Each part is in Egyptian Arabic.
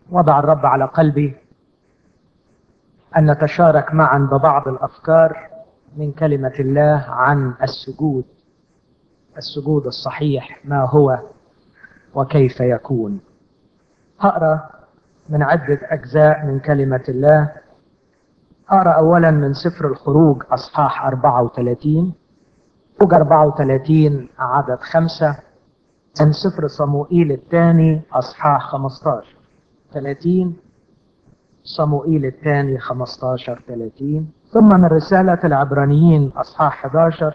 وضع الرب على قلبي أن نتشارك معا ببعض الأفكار من كلمة الله عن السجود السجود الصحيح ما هو وكيف يكون هقرأ من عدة أجزاء من كلمة الله أقرأ أولا من سفر الخروج أصحاح 34 خروج 34 عدد خمسة من سفر صموئيل الثاني أصحاح 15 30 صموئيل الثاني 15 30 ثم من رسالة العبرانيين أصحاح 11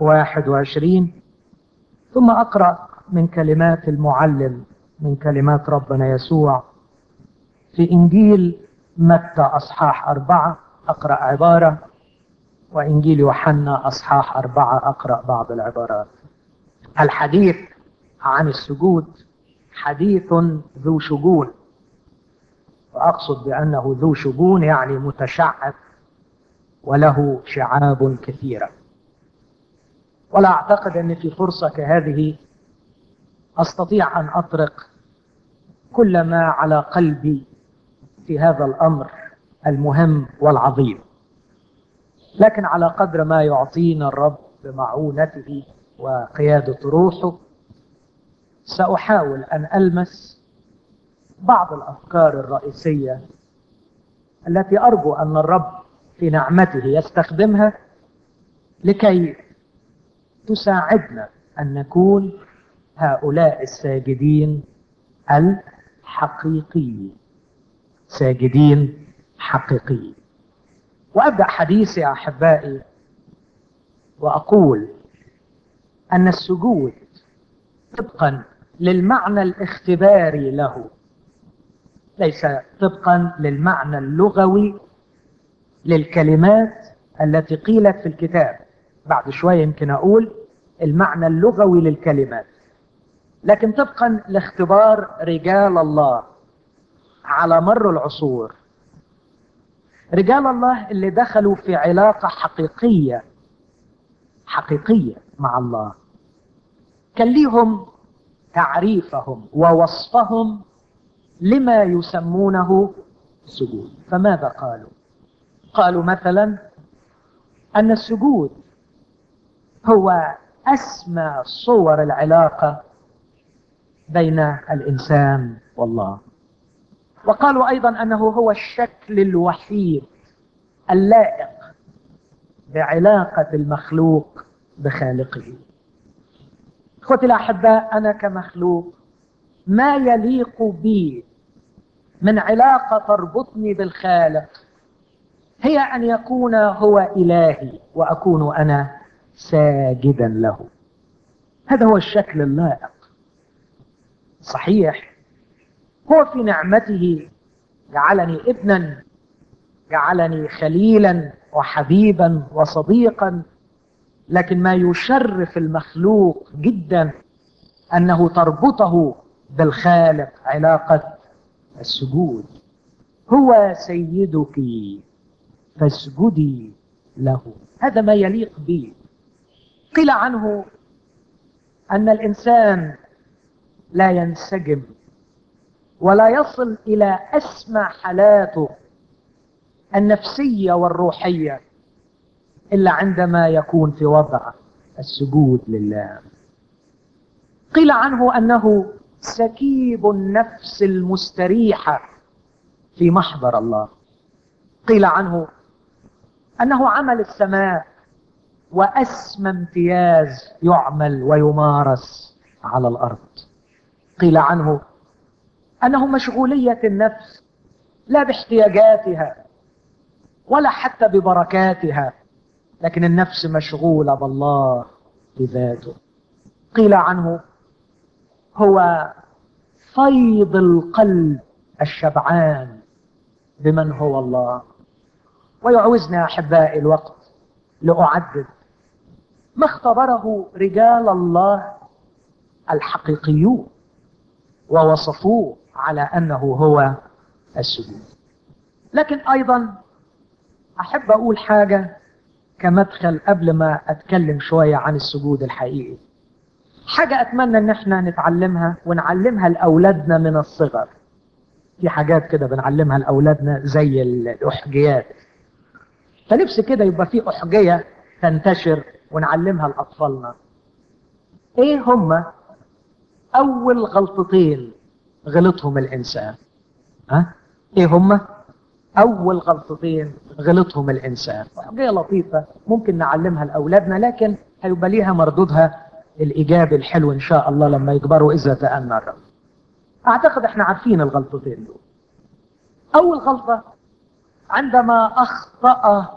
21 ثم أقرأ من كلمات المعلم من كلمات ربنا يسوع في إنجيل متى أصحاح أربعة أقرأ عبارة وإنجيل يوحنا أصحاح أربعة أقرأ بعض العبارات الحديث عن السجود حديث ذو شجون وأقصد بأنه ذو شجون يعني متشعب وله شعاب كثيرة ولا أعتقد أن في فرصة كهذه أستطيع أن أطرق كل ما على قلبي في هذا الأمر المهم والعظيم لكن على قدر ما يعطينا الرب بمعونته وقيادة روحه سأحاول أن ألمس بعض الأفكار الرئيسية التي أرجو أن الرب في نعمته يستخدمها لكي تساعدنا أن نكون هؤلاء الساجدين الحقيقيين ساجدين حقيقيين وأبدأ حديثي أحبائي وأقول أن السجود طبقا للمعنى الاختباري له ليس طبقا للمعنى اللغوي للكلمات التي قيلت في الكتاب بعد شوية يمكن أقول المعنى اللغوي للكلمات لكن طبقا لاختبار رجال الله على مر العصور رجال الله اللي دخلوا في علاقة حقيقية حقيقية مع الله كان ليهم تعريفهم ووصفهم لما يسمونه سجود فماذا قالوا قالوا مثلا أن السجود هو أسمى صور العلاقة بين الإنسان والله وقالوا أيضا أنه هو الشكل الوحيد اللائق بعلاقة المخلوق بخالقه اخوتي الأحباء أنا كمخلوق ما يليق بي من علاقة تربطني بالخالق هي أن يكون هو إلهي وأكون أنا ساجدا له هذا هو الشكل اللائق صحيح هو في نعمته جعلني ابنا جعلني خليلا وحبيبا وصديقا لكن ما يشرف المخلوق جدا انه تربطه بالخالق علاقه السجود هو سيدك فاسجدي له هذا ما يليق به قيل عنه ان الانسان لا ينسجم ولا يصل الى اسمى حالاته النفسيه والروحيه الا عندما يكون في وضع السجود لله قيل عنه انه سكيب النفس المستريحه في محضر الله قيل عنه انه عمل السماء واسمى امتياز يعمل ويمارس على الارض قيل عنه انه مشغوليه النفس لا باحتياجاتها ولا حتى ببركاتها لكن النفس مشغوله بالله بذاته قيل عنه هو فيض القلب الشبعان بمن هو الله ويعوزنا احبائي الوقت لاعدد ما اختبره رجال الله الحقيقيون ووصفوه على انه هو السجود لكن ايضا احب اقول حاجه كمدخل قبل ما اتكلم شويه عن السجود الحقيقي حاجه اتمنى ان احنا نتعلمها ونعلمها لاولادنا من الصغر في حاجات كده بنعلمها لاولادنا زي الاحجيات فنفسي كده يبقى في احجيه تنتشر ونعلمها لاطفالنا ايه هما اول غلطتين غلطهم الانسان ها ايه هما اول غلطتين غلطهم الانسان احجيه لطيفه ممكن نعلمها لاولادنا لكن هيبقى ليها مردودها الايجابي الحلو ان شاء الله لما يكبروا اذا تأنى الرب اعتقد احنا عارفين الغلطتين دول اول غلطه عندما اخطا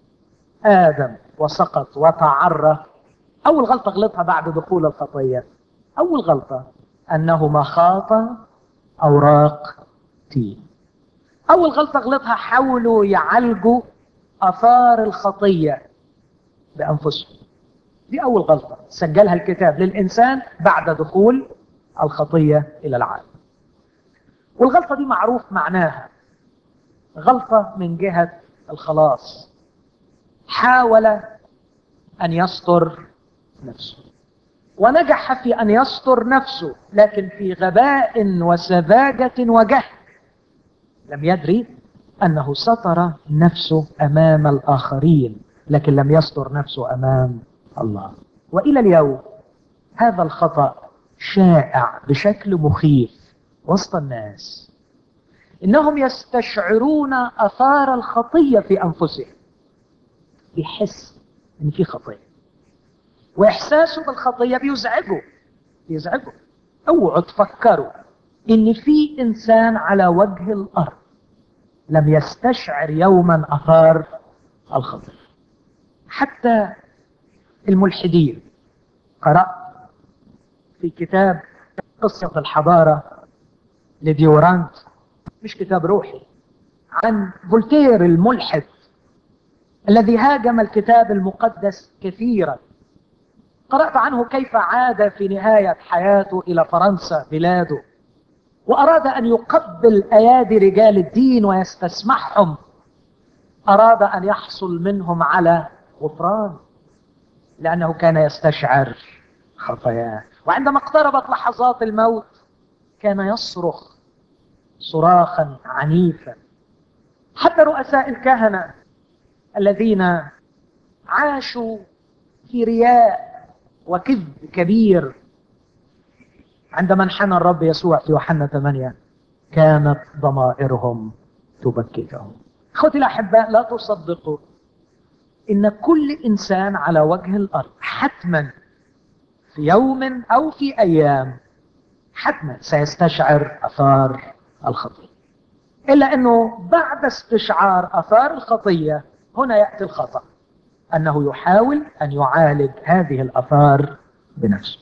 ادم وسقط وتعرى اول غلطه غلطها بعد دخول الخطيه اول غلطه انه مخاط اوراق تين اول غلطه غلطها حاولوا يعالجوا اثار الخطيه بانفسهم دي اول غلطه سجلها الكتاب للانسان بعد دخول الخطيه الى العالم والغلطه دي معروف معناها غلطه من جهه الخلاص حاول ان يستر نفسه ونجح في ان يستر نفسه لكن في غباء وسذاجه وجهل لم يدري انه ستر نفسه امام الاخرين لكن لم يستر نفسه امام الله والى اليوم هذا الخطا شائع بشكل مخيف وسط الناس انهم يستشعرون اثار الخطيه في انفسهم بيحس ان في خطيه واحساسه بالخطيه بيزعجه بيزعجه اوعوا تفكروا ان في انسان على وجه الارض لم يستشعر يوما اثار الخطيه حتى الملحدين قرات في كتاب قصه الحضاره لديورانت مش كتاب روحي عن فولتير الملحد الذي هاجم الكتاب المقدس كثيرا قرأت عنه كيف عاد في نهاية حياته إلى فرنسا بلاده وأراد أن يقبل أيادي رجال الدين ويستسمحهم أراد أن يحصل منهم على غفران لأنه كان يستشعر خطاياه وعندما اقتربت لحظات الموت كان يصرخ صراخا عنيفا حتى رؤساء الكهنة الذين عاشوا في رياء وكذب كبير عندما انحنى الرب يسوع في يوحنا 8 كانت ضمائرهم تبكتهم اخوتي الاحباء لا تصدقوا ان كل انسان على وجه الارض حتما في يوم او في ايام حتما سيستشعر اثار الخطيه الا انه بعد استشعار اثار الخطيه هنا ياتي الخطا انه يحاول ان يعالج هذه الاثار بنفسه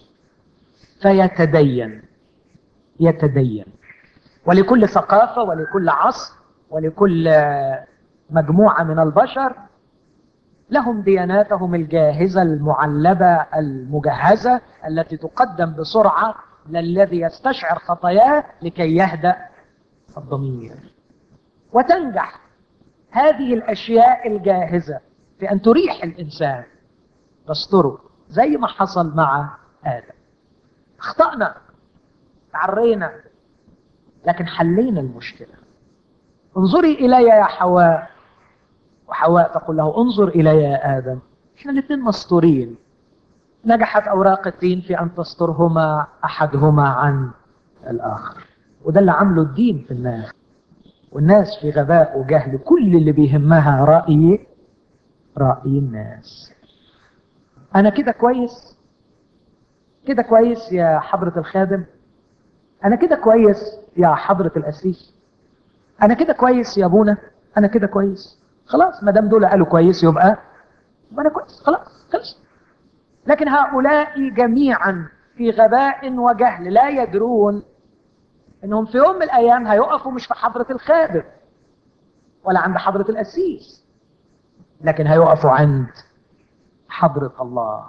فيتدين يتدين ولكل ثقافه ولكل عصر ولكل مجموعه من البشر لهم دياناتهم الجاهزه المعلبه المجهزه التي تقدم بسرعه للذي يستشعر خطاياه لكي يهدا الضمير وتنجح هذه الاشياء الجاهزه في ان تريح الانسان تستره زي ما حصل مع ادم اخطانا تعرينا لكن حلينا المشكله انظري الي يا حواء وحواء تقول له انظر الي يا ادم احنا الاثنين مستورين نجحت اوراق الدين في ان تسترهما احدهما عن الاخر وده اللي عمله الدين في الناس والناس في غباء وجهل كل اللي بيهمها راي راي الناس انا كده كويس كده كويس يا حضره الخادم انا كده كويس يا حضره الاسيس انا كده كويس يا ابونا انا كده كويس خلاص ما دام دول قالوا كويس يبقى يبقى انا كويس خلاص خلص لكن هؤلاء جميعا في غباء وجهل لا يدرون انهم في يوم من الايام هيقفوا مش في حضره الخادم ولا عند حضره القسيس لكن هيقفوا عند حضره الله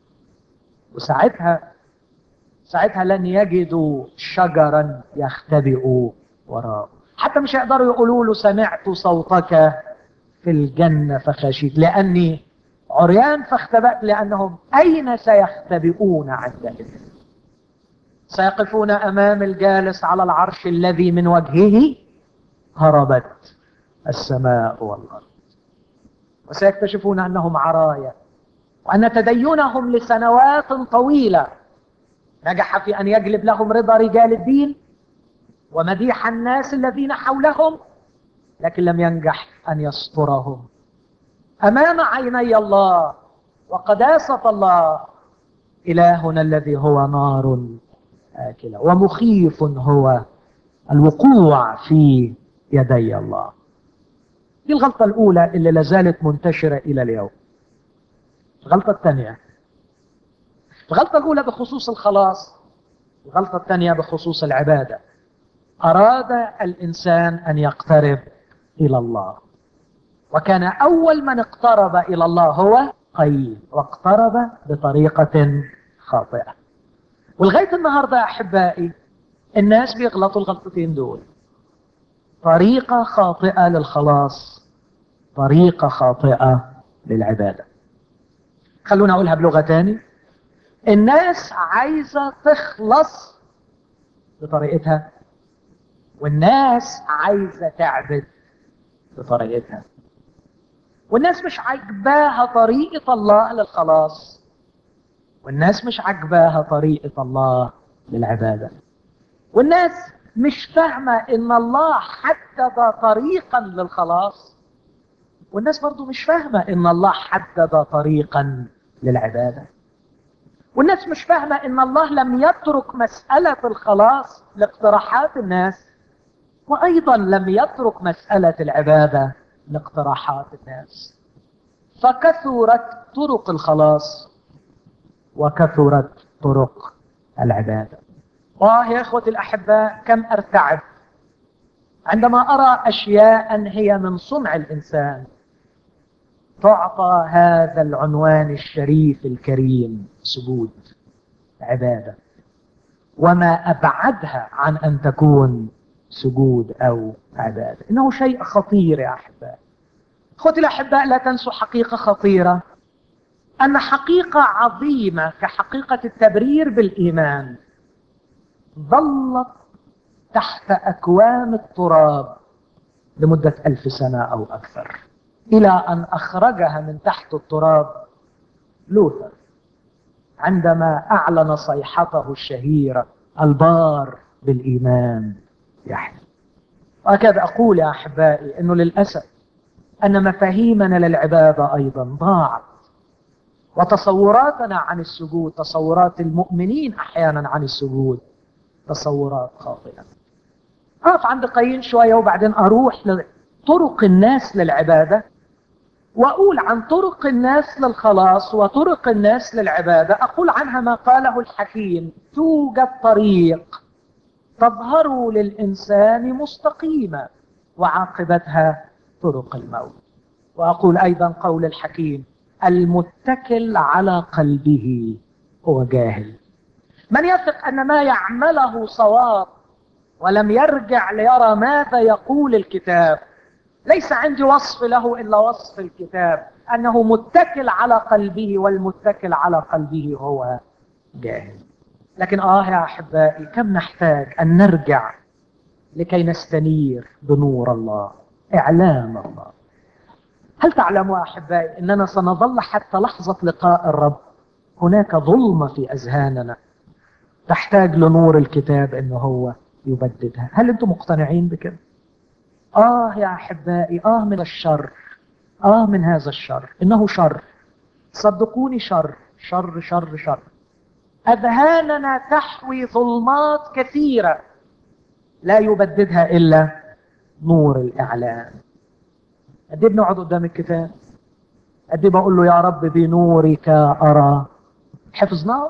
وساعتها ساعتها لن يجدوا شجرا يختبئوا وراءه حتى مش هيقدروا يقولوا له سمعت صوتك في الجنة فخشيت لأني عريان فاختبأت لأنهم أين سيختبئون عندئذ سيقفون أمام الجالس على العرش الذي من وجهه هربت السماء والأرض وسيكتشفون أنهم عرايا وأن تدينهم لسنوات طويلة نجح في أن يجلب لهم رضا رجال الدين ومديح الناس الذين حولهم لكن لم ينجح أن يسترهم أمام عيني الله وقداسة الله إلهنا الذي هو نار آكلة ومخيف هو الوقوع في يدي الله دي الغلطة الأولى اللي لازالت منتشرة إلى اليوم الغلطة الثانية الغلطة الأولى بخصوص الخلاص الغلطة الثانية بخصوص العبادة أراد الإنسان أن يقترب إلى الله وكان أول من اقترب إلى الله هو قايين واقترب بطريقة خاطئة ولغاية النهاردة يا أحبائي الناس بيغلطوا الغلطتين دول طريقة خاطئة للخلاص طريقة خاطئة للعبادة خلونا أقولها بلغة تاني الناس عايزة تخلص بطريقتها والناس عايزة تعبد بطريقتها والناس مش عاجباها طريقة الله للخلاص والناس مش عاجباها طريقة الله للعبادة والناس مش فاهمة ان الله حدد طريقا للخلاص والناس برضو مش فاهمة ان الله حدد طريقا للعبادة والناس مش فاهمة ان الله لم يترك مسألة الخلاص لاقتراحات الناس وايضا لم يترك مسألة العبادة لاقتراحات الناس فكثرت طرق الخلاص وكثرت طرق العبادة واه يا اخوتي الاحباء كم ارتعب عندما ارى اشياء هي من صنع الانسان تعطى هذا العنوان الشريف الكريم سجود عباده وما ابعدها عن ان تكون سجود او عباده انه شيء خطير يا احباء اخوتي الاحباء لا تنسوا حقيقه خطيره ان حقيقه عظيمه كحقيقه التبرير بالايمان ظلت تحت اكوام التراب لمده الف سنه او اكثر الى ان اخرجها من تحت التراب لوثر عندما اعلن صيحته الشهيره البار بالايمان يحيى وهكذا اقول يا احبائي انه للاسف ان مفاهيمنا للعباده ايضا ضاعت وتصوراتنا عن السجود تصورات المؤمنين احيانا عن السجود تصورات خاطئه اقف عند قايين شويه وبعدين اروح لطرق الناس للعباده واقول عن طرق الناس للخلاص وطرق الناس للعباده اقول عنها ما قاله الحكيم توجد طريق تظهر للانسان مستقيمه وعاقبتها طرق الموت واقول ايضا قول الحكيم المتكل على قلبه هو جاهل من يثق ان ما يعمله صواب ولم يرجع ليرى ماذا يقول الكتاب ليس عندي وصف له الا وصف الكتاب انه متكل على قلبه والمتكل على قلبه هو جاهل لكن اه يا احبائي كم نحتاج ان نرجع لكي نستنير بنور الله اعلام الله هل تعلموا احبائي اننا سنظل حتى لحظه لقاء الرب هناك ظلمه في اذهاننا تحتاج لنور الكتاب انه هو يبددها هل انتم مقتنعين بكده اه يا احبائي اه من الشر اه من هذا الشر انه شر صدقوني شر شر شر شر اذهاننا تحوي ظلمات كثيره لا يبددها الا نور الاعلان قد ايه بنقعد قدام الكتاب قد ايه بقول له يا رب بنورك ارى حفظناهم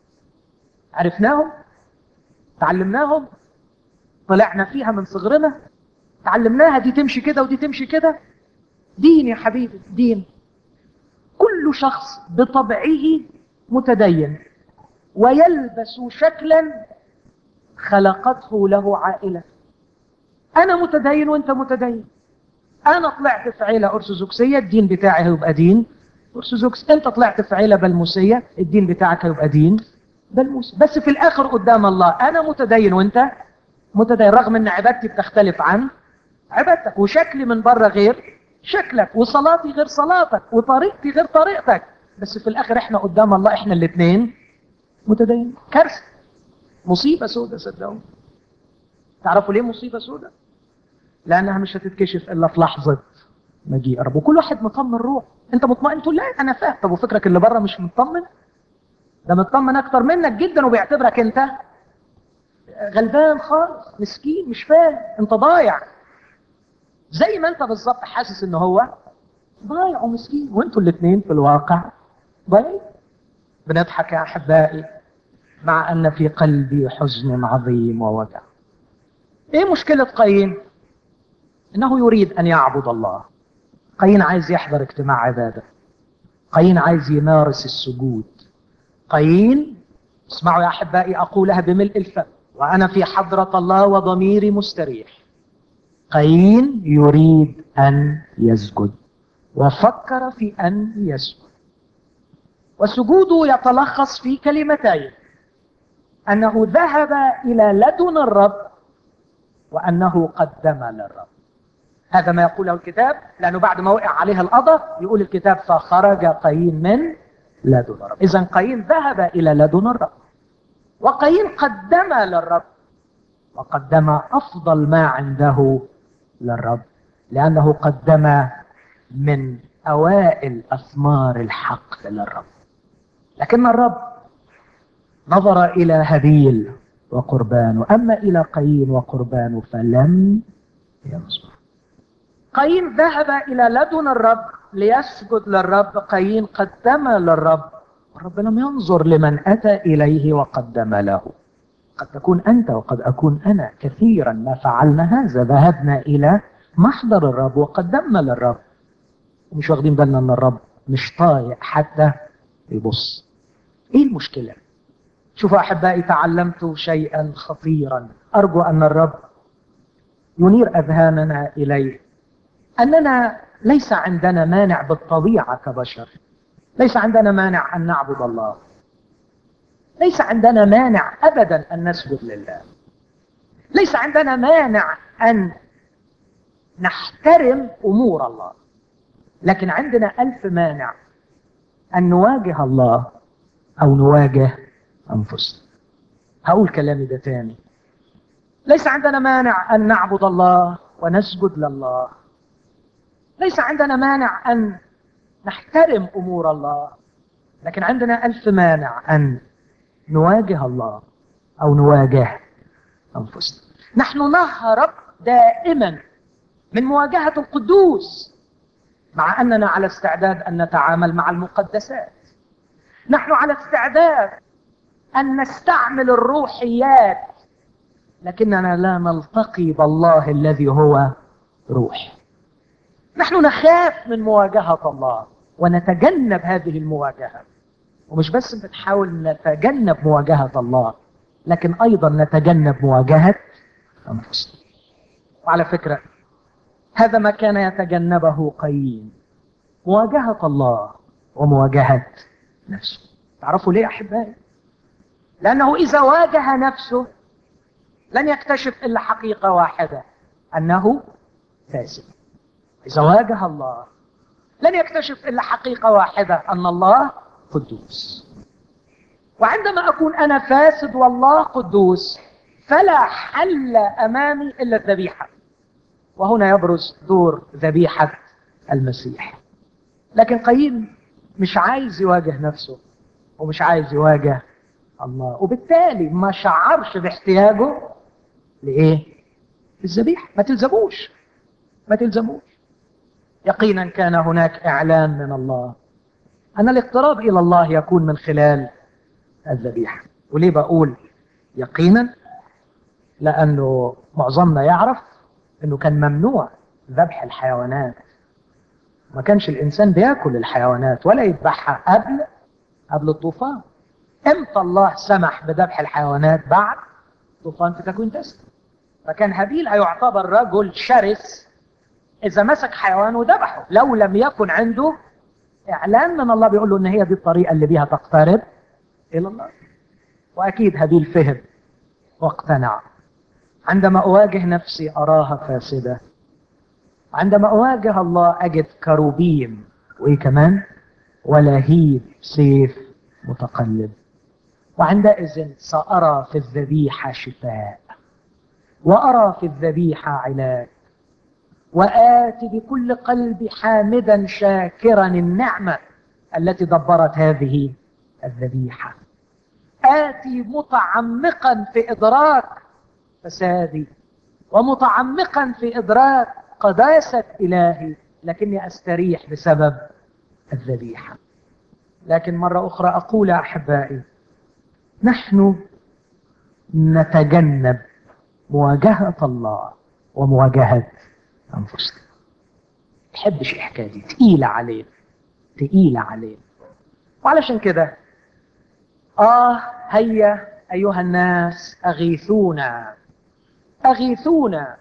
عرفناهم تعلمناهم طلعنا فيها من صغرنا تعلمناها دي تمشي كده ودي تمشي كده دين يا حبيبي دين كل شخص بطبعه متدين ويلبس شكلا خلقته له عائلة أنا متدين وأنت متدين أنا طلعت في عيلة أرثوذكسية الدين بتاعي هيبقى دين أرثوذكس أنت طلعت في عيلة بلموسية الدين بتاعك هيبقى دين بلموس بس في الآخر قدام الله أنا متدين وأنت متدين رغم أن عبادتي بتختلف عن عبادتك وشكلي من بره غير شكلك وصلاتي غير صلاتك وطريقتي غير طريقتك بس في الاخر احنا قدام الله احنا الاثنين متدين كارثه مصيبه سودة صدقوني تعرفوا ليه مصيبه سودة لانها مش هتتكشف الا في لحظه مجيء رب وكل واحد مطمن روح انت مطمئن تقول لا انا فاهم طب وفكرك اللي بره مش مطمن ده مطمن اكتر منك جدا وبيعتبرك انت غلبان خالص مسكين مش فاهم انت ضايع زي ما انت بالظبط حاسس ان هو ضايع ومسكين وانتوا الاثنين في الواقع ضايعين بنضحك يا احبائي مع ان في قلبي حزن عظيم ووجع ايه مشكله قايين انه يريد ان يعبد الله قايين عايز يحضر اجتماع عباده قايين عايز يمارس السجود قايين اسمعوا يا احبائي اقولها بملء الفم وانا في حضره الله وضميري مستريح قايين يريد ان يسجد وفكر في ان يسجد وسجوده يتلخص في كلمتين انه ذهب الى لدن الرب وانه قدم للرب هذا ما يقوله الكتاب لانه بعد ما وقع عليها القضاء يقول الكتاب فخرج قايين من لدن الرب اذا قايين ذهب الى لدن الرب وقايين قدم للرب وقدم افضل ما عنده للرب لانه قدم من اوائل اثمار الحق للرب لكن الرب نظر الى هابيل وقربانه اما الى قايين وقربانه فلم ينظر قايين ذهب الى لدن الرب ليسجد للرب قايين قدم للرب الرب لم ينظر لمن اتى اليه وقدم له قد تكون انت وقد اكون انا كثيرا ما فعلنا هذا ذهبنا الى محضر الرب وقدمنا للرب ومش واخدين بالنا ان الرب مش طايق حتى يبص ايه المشكله شوفوا احبائي تعلمت شيئا خطيرا ارجو ان الرب ينير اذهاننا اليه اننا ليس عندنا مانع بالطبيعه كبشر ليس عندنا مانع ان نعبد الله ليس عندنا مانع ابدا ان نسجد لله ليس عندنا مانع ان نحترم امور الله لكن عندنا الف مانع ان نواجه الله او نواجه انفسنا هقول كلامي ده تاني ليس عندنا مانع ان نعبد الله ونسجد لله ليس عندنا مانع ان نحترم امور الله لكن عندنا الف مانع ان نواجه الله او نواجه انفسنا نحن نهرب دائما من مواجهه القدوس مع اننا على استعداد ان نتعامل مع المقدسات نحن على استعداد ان نستعمل الروحيات لكننا لا نلتقي بالله الذي هو روح نحن نخاف من مواجهه الله ونتجنب هذه المواجهه ومش بس بنحاول نتجنب مواجهه الله لكن ايضا نتجنب مواجهه انفسنا وعلى فكره هذا ما كان يتجنبه قايين مواجهه الله ومواجهه نفسه تعرفوا ليه احبائي لانه اذا واجه نفسه لن يكتشف الا حقيقه واحده انه فاسد اذا واجه الله لن يكتشف الا حقيقه واحده ان الله قدوس وعندما اكون انا فاسد والله قدوس فلا حل امامي الا الذبيحه وهنا يبرز دور ذبيحه المسيح لكن قايين مش عايز يواجه نفسه ومش عايز يواجه الله وبالتالي ما شعرش باحتياجه لايه الذبيحه ما تلزموش ما تلزموش يقينا كان هناك اعلان من الله ان الاقتراب الى الله يكون من خلال الذبيحه وليه بقول يقينا لانه معظمنا يعرف انه كان ممنوع ذبح الحيوانات ما كانش الانسان بياكل الحيوانات ولا يذبحها قبل قبل الطوفان امتى الله سمح بذبح الحيوانات بعد طوفان في تكوين تسلا فكان هابيل هيعتبر رجل شرس اذا مسك حيوان وذبحه لو لم يكن عنده اعلان من الله بيقول له ان هي دي الطريقه اللي بيها تقترب الى الله واكيد هابيل فهم واقتنع عندما اواجه نفسي اراها فاسده عندما أواجه الله أجد كروبيم وإيه كمان ولهيب سيف متقلب وعندئذ سأرى في الذبيحة شفاء وأرى في الذبيحة علاج وآتي بكل قلبي حامدا شاكرا النعمة التي دبرت هذه الذبيحة آتي متعمقا في إدراك فسادي ومتعمقا في إدراك قداسة إلهي لكني أستريح بسبب الذبيحة لكن مرة أخرى أقول يا أحبائي نحن نتجنب مواجهة الله ومواجهة أنفسنا تحبش الحكاية دي تقيلة علينا تقيلة علينا وعلشان كده آه هيا أيها الناس أغيثونا أغيثونا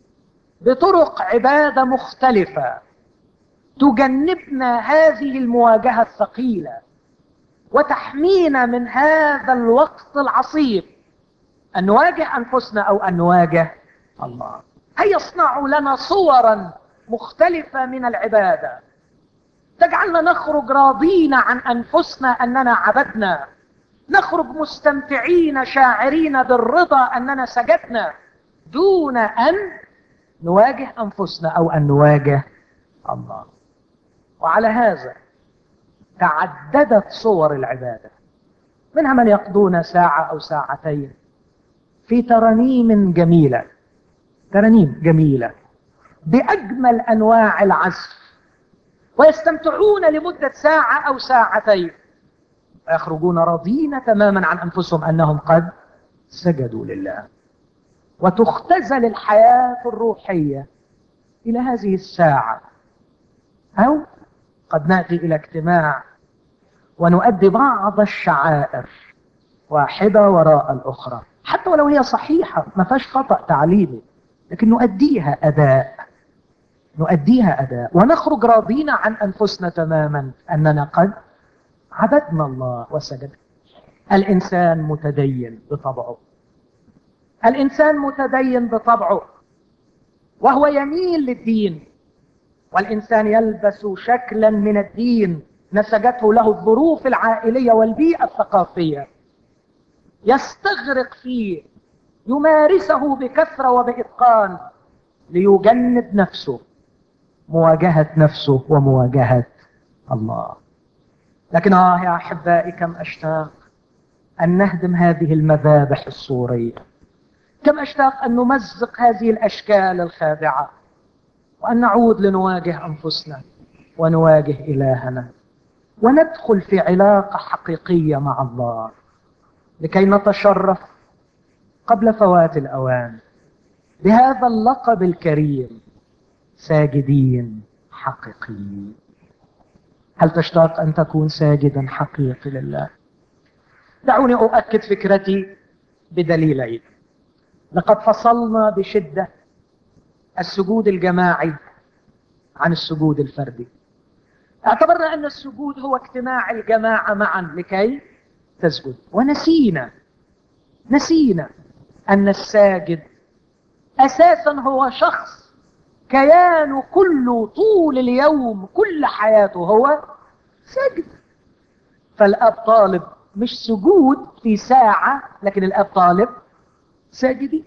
بطرق عبادة مختلفة تجنبنا هذه المواجهة الثقيلة وتحمينا من هذا الوقت العصيب أن نواجه أنفسنا أو أن نواجه الله هيا اصنعوا لنا صورا مختلفة من العبادة تجعلنا نخرج راضين عن أنفسنا أننا عبدنا نخرج مستمتعين شاعرين بالرضا أننا سجدنا دون أن نواجه أنفسنا أو أن نواجه الله وعلى هذا تعددت صور العبادة منها من يقضون ساعة أو ساعتين في ترانيم جميلة ترانيم جميلة بأجمل أنواع العزف ويستمتعون لمدة ساعة أو ساعتين ويخرجون راضين تماما عن أنفسهم أنهم قد سجدوا لله وتختزل الحياة الروحية إلى هذه الساعة أو قد نأتي إلى اجتماع ونؤدي بعض الشعائر واحدة وراء الأخرى حتى ولو هي صحيحة ما فيهاش خطأ تعليمي لكن نؤديها أداء نؤديها أداء ونخرج راضين عن أنفسنا تماما أننا قد عبدنا الله وسجدنا الإنسان متدين بطبعه الإنسان متدين بطبعه وهو يميل للدين والإنسان يلبس شكلا من الدين نسجته له الظروف العائلية والبيئة الثقافية يستغرق فيه يمارسه بكثرة وبإتقان ليجنب نفسه مواجهة نفسه ومواجهة الله لكن آه يا أحبائي كم أشتاق أن نهدم هذه المذابح الصورية كم أشتاق أن نمزق هذه الأشكال الخادعة وأن نعود لنواجه أنفسنا ونواجه إلهنا وندخل في علاقة حقيقية مع الله لكي نتشرف قبل فوات الأوان بهذا اللقب الكريم ساجدين حقيقيين هل تشتاق أن تكون ساجدا حقيقي لله دعوني أؤكد فكرتي بدليلين لقد فصلنا بشدة السجود الجماعي عن السجود الفردي اعتبرنا أن السجود هو اجتماع الجماعة معا لكي تسجد ونسينا نسينا أن الساجد أساسا هو شخص كيانه كله طول اليوم كل حياته هو سجد فالأب طالب مش سجود في ساعة لكن الأب طالب ساجدين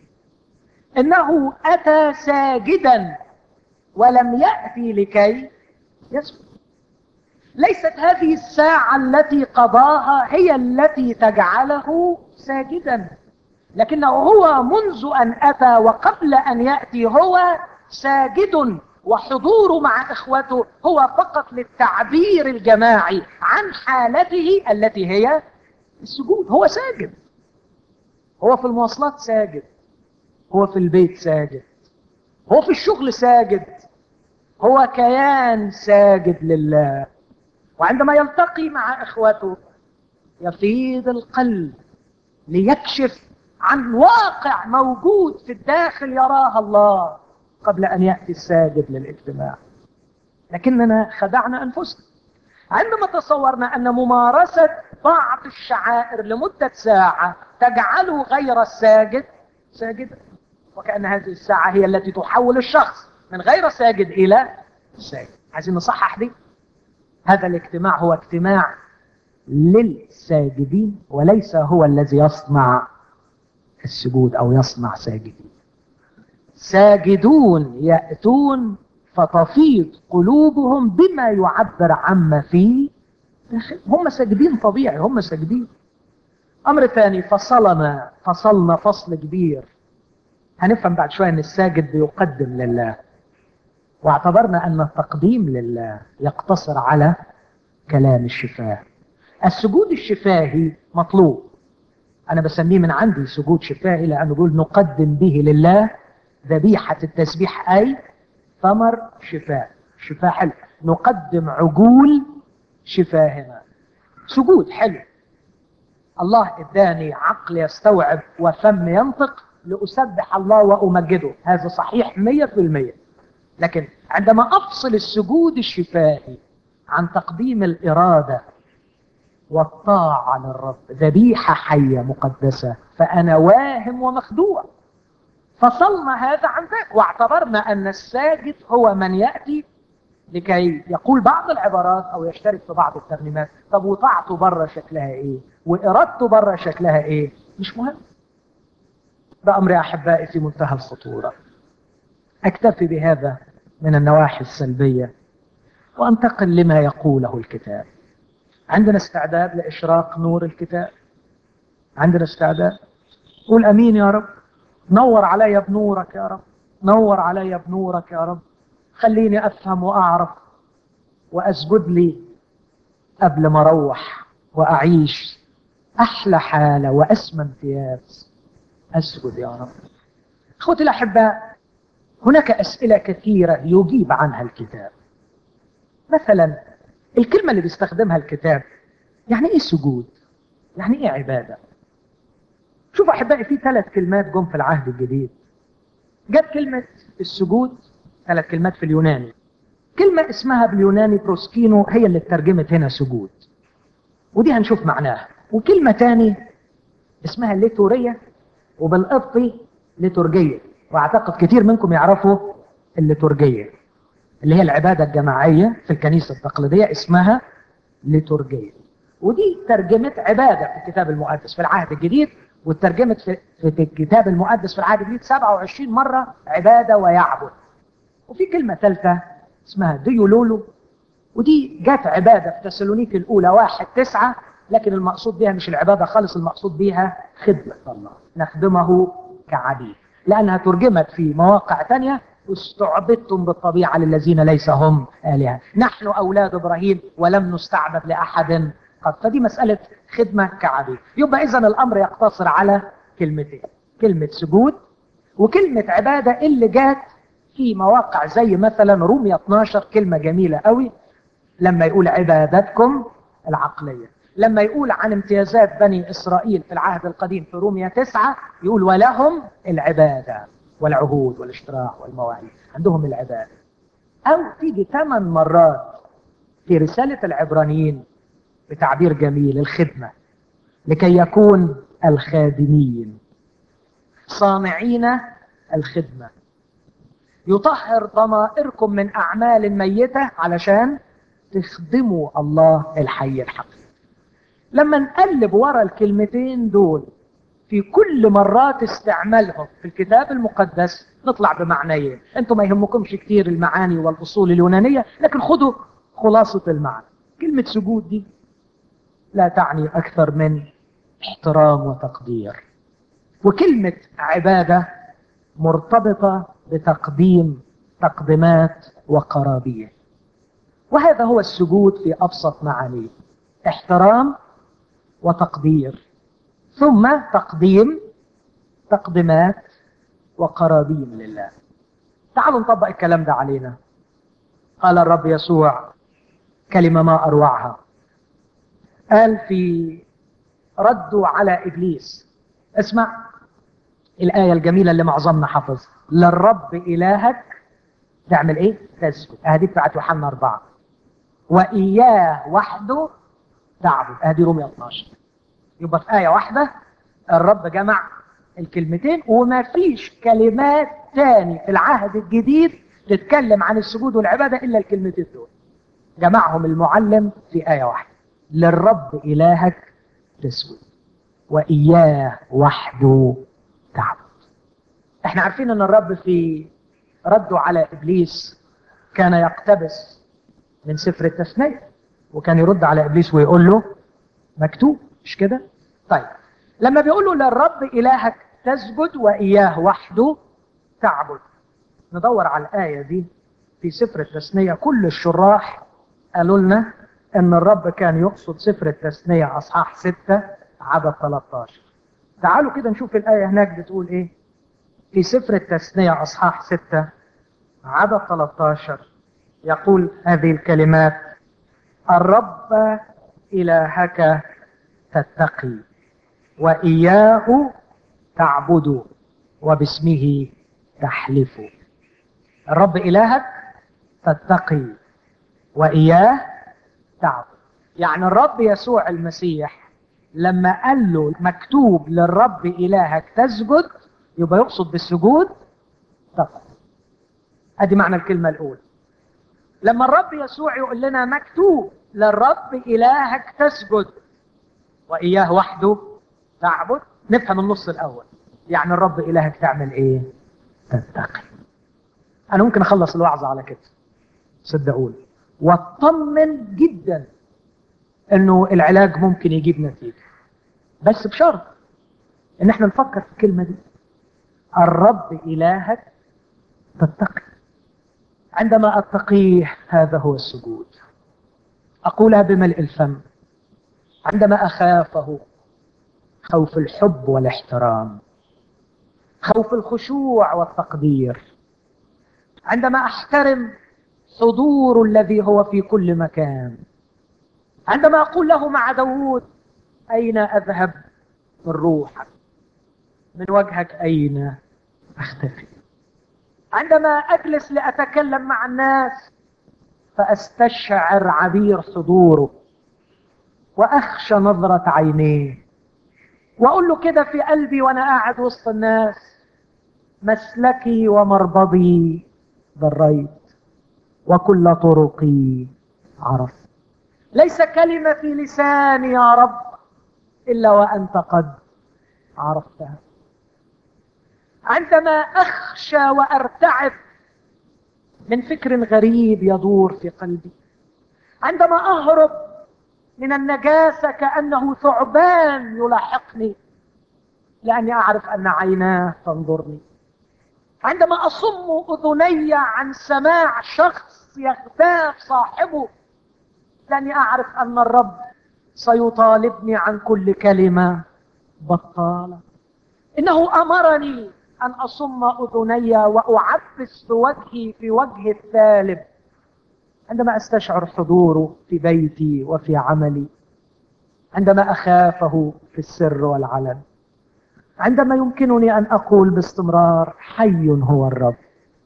إنه أتى ساجدا ولم يأتي لكي يسجد ليست هذه الساعة التي قضاها هي التي تجعله ساجدا لكنه هو منذ أن أتى وقبل أن يأتي هو ساجد وحضوره مع إخوته هو فقط للتعبير الجماعي عن حالته التي هي السجود هو ساجد هو في المواصلات ساجد هو في البيت ساجد هو في الشغل ساجد هو كيان ساجد لله وعندما يلتقي مع اخوته يفيض القلب ليكشف عن واقع موجود في الداخل يراها الله قبل ان ياتي الساجد للاجتماع لكننا خدعنا انفسنا عندما تصورنا ان ممارسه بعض الشعائر لمده ساعه تجعله غير الساجد ساجدا وكان هذه الساعه هي التي تحول الشخص من غير ساجد الى ساجد عايزين نصحح دي هذا الاجتماع هو اجتماع للساجدين وليس هو الذي يصنع السجود او يصنع ساجدين ساجدون ياتون فتفيض قلوبهم بما يعبر عما في داخل هم ساجدين طبيعي هم ساجدين امر ثاني فصلنا فصلنا فصل كبير هنفهم بعد شويه ان الساجد بيقدم لله واعتبرنا ان التقديم لله يقتصر على كلام الشفاه السجود الشفاهي مطلوب انا بسميه من عندي سجود شفاهي لانه بيقول نقدم به لله ذبيحه التسبيح اي ثمر شفاء شفاء حلو نقدم عجول شفاهنا سجود حلو الله اداني عقل يستوعب وفم ينطق لأسبح الله وأمجده هذا صحيح مية في المية لكن عندما أفصل السجود الشفاهي عن تقديم الإرادة والطاعة للرب ذبيحة حية مقدسة فأنا واهم ومخدوع فصلنا هذا عن ذاك واعتبرنا أن الساجد هو من يأتي لكي يقول بعض العبارات أو يشترك في بعض الترنيمات طب وطاعته بره شكلها إيه وإرادته بره شكلها إيه مش مهم ده أمر أحبائي في منتهى الخطورة أكتفي بهذا من النواحي السلبية وأنتقل لما يقوله الكتاب عندنا استعداد لإشراق نور الكتاب عندنا استعداد قول أمين يا رب نور علي بنورك يا رب نور علي بنورك يا رب خليني أفهم وأعرف وأسجد لي قبل ما أروح وأعيش أحلى حالة وأسمى امتياز أسجد يا رب أخوتي الأحباء هناك أسئلة كثيرة يجيب عنها الكتاب مثلا الكلمة اللي بيستخدمها الكتاب يعني إيه سجود؟ يعني إيه عبادة؟ شوف أحبائي في ثلاث كلمات جم في العهد الجديد جت كلمة السجود ثلاث كلمات في اليوناني كلمة اسمها باليوناني بروسكينو هي اللي اترجمت هنا سجود ودي هنشوف معناها وكلمة تاني اسمها ليتورية وبالقبطي ليتورجية واعتقد كتير منكم يعرفوا الليتورجية اللي هي العبادة الجماعية في الكنيسة التقليدية اسمها ليتورجية ودي ترجمة عبادة في الكتاب المقدس في العهد الجديد وترجمت في, في الكتاب المقدس في العهد الجديد 27 مرة عبادة ويعبد وفي كلمة ثالثة اسمها ديولولو ودي جت عبادة في تسالونيك الأولى واحد تسعة لكن المقصود بها مش العبادة خالص المقصود بها خدمة الله نخدمه كعبيد لأنها ترجمت في مواقع تانية استعبدتم بالطبيعة للذين ليس هم آلهة نحن أولاد إبراهيم ولم نستعبد لأحد قد فدي مسألة خدمة كعبيد يبقى إذا الأمر يقتصر على كلمتين كلمة سجود وكلمة عبادة اللي جات في مواقع زي مثلا رومية 12 كلمة جميلة قوي لما يقول عبادتكم العقلية لما يقول عن امتيازات بني إسرائيل في العهد القديم في رومية 9 يقول ولهم العبادة والعهود والاشتراك والمواعيد عندهم العبادة أو تيجي ثمان مرات في رسالة العبرانيين بتعبير جميل الخدمة لكي يكون الخادمين صانعين الخدمة يطهر ضمائركم من أعمال ميتة علشان تخدموا الله الحي الحقيقي لما نقلب ورا الكلمتين دول في كل مرات استعمالهم في الكتاب المقدس نطلع بمعنيين انتم ما يهمكمش كتير المعاني والاصول اليونانيه لكن خدوا خلاصه المعنى كلمه سجود دي لا تعني اكثر من احترام وتقدير وكلمه عباده مرتبطه بتقديم تقديمات وقرابيه وهذا هو السجود في ابسط معانيه احترام وتقدير ثم تقديم تقديمات وقرابين لله تعالوا نطبق الكلام ده علينا قال الرب يسوع كلمة ما أروعها قال في ردوا على إبليس اسمع الآية الجميلة اللي معظمنا حفظ للرب إلهك تعمل إيه؟ تسجد أهدي بتاعت يوحنا أربعة وإياه وحده تعبد أهدي رومية 12 يبقى في آية واحدة الرب جمع الكلمتين وما فيش كلمات تاني في العهد الجديد تتكلم عن السجود والعبادة إلا الكلمتين دول جمعهم المعلم في آية واحدة للرب إلهك تسجد وإياه وحده تعبد احنا عارفين ان الرب في رده على إبليس كان يقتبس من سفر التثنية وكان يرد على إبليس ويقول له مكتوب مش كده طيب لما بيقول له للرب إلهك تسجد وإياه وحده تعبد ندور على الآية دي في سفر التثنية كل الشراح قالوا لنا ان الرب كان يقصد سفر التثنية اصحاح 6 عدد 13 تعالوا كده نشوف الآية هناك بتقول ايه في سفر التثنية اصحاح 6 عدد 13 يقول هذه الكلمات الرب إلهك تتقي وإياه تعبد وباسمه تحلف الرب إلهك تتقي وإياه تعبد يعني الرب يسوع المسيح لما قال له مكتوب للرب إلهك تسجد يبقى يقصد بالسجود تقوى ادي معنى الكلمة الأولى لما الرب يسوع يقول لنا مكتوب للرب إلهك تسجد وإياه وحده تعبد نفهم النص الأول يعني الرب إلهك تعمل إيه تتقي أنا ممكن أخلص الوعظة على كده صدقوني واطمن جدا انه العلاج ممكن يجيب نتيجة بس بشرط ان احنا نفكر في الكلمة دي الرب الهك تتقي عندما اتقيه هذا هو السجود اقولها بملء الفم عندما اخافه خوف الحب والاحترام خوف الخشوع والتقدير عندما احترم حضور الذي هو في كل مكان عندما أقول له مع داود أين أذهب من روحك من وجهك أين أختفي عندما أجلس لأتكلم مع الناس فأستشعر عبير حضوره وأخشى نظرة عينيه وأقول له كده في قلبي وأنا قاعد وسط الناس مسلكي ومربضي ضريت وكل طرقي عرفت ليس كلمة في لساني يا رب إلا وأنت قد عرفتها عندما أخشى وأرتعب من فكر غريب يدور في قلبي عندما أهرب من النجاسة كأنه ثعبان يلاحقني لأني أعرف أن عيناه تنظرني عندما أصم أذني عن سماع شخص يغتاب صاحبه لأني أعرف أن الرب سيطالبني عن كل كلمة بطالة إنه أمرني أن أصم أذني وأعبس بوجهي في وجه الثالب عندما أستشعر حضوره في بيتي وفي عملي عندما أخافه في السر والعلن عندما يمكنني أن أقول باستمرار حي هو الرب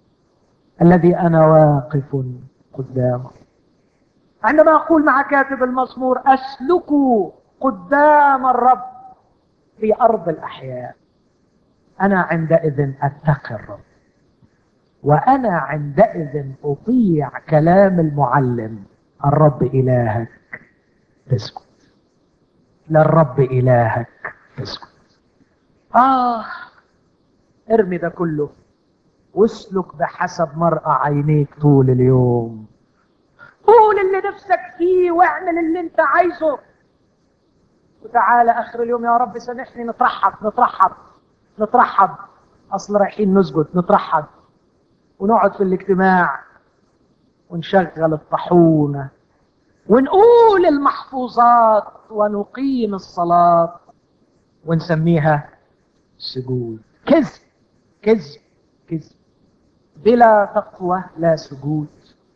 الذي أنا واقف قدامه عندما أقول مع كاتب المزمور أسلك قدام الرب في أرض الأحياء أنا عندئذ أتقي الرب وأنا عندئذ أطيع كلام المعلم الرب إلهك تسكت للرب إلهك تسكت آه ارمي ده كله واسلك بحسب مرأى عينيك طول اليوم قول اللي نفسك فيه واعمل اللي انت عايزه وتعالى اخر اليوم يا رب سامحني نترحب نترحب نترحب اصل رايحين نسجد نترحب ونقعد في الاجتماع ونشغل الطاحونه ونقول المحفوظات ونقيم الصلاه ونسميها سجود كذب كذب كذب بلا تقوى لا سجود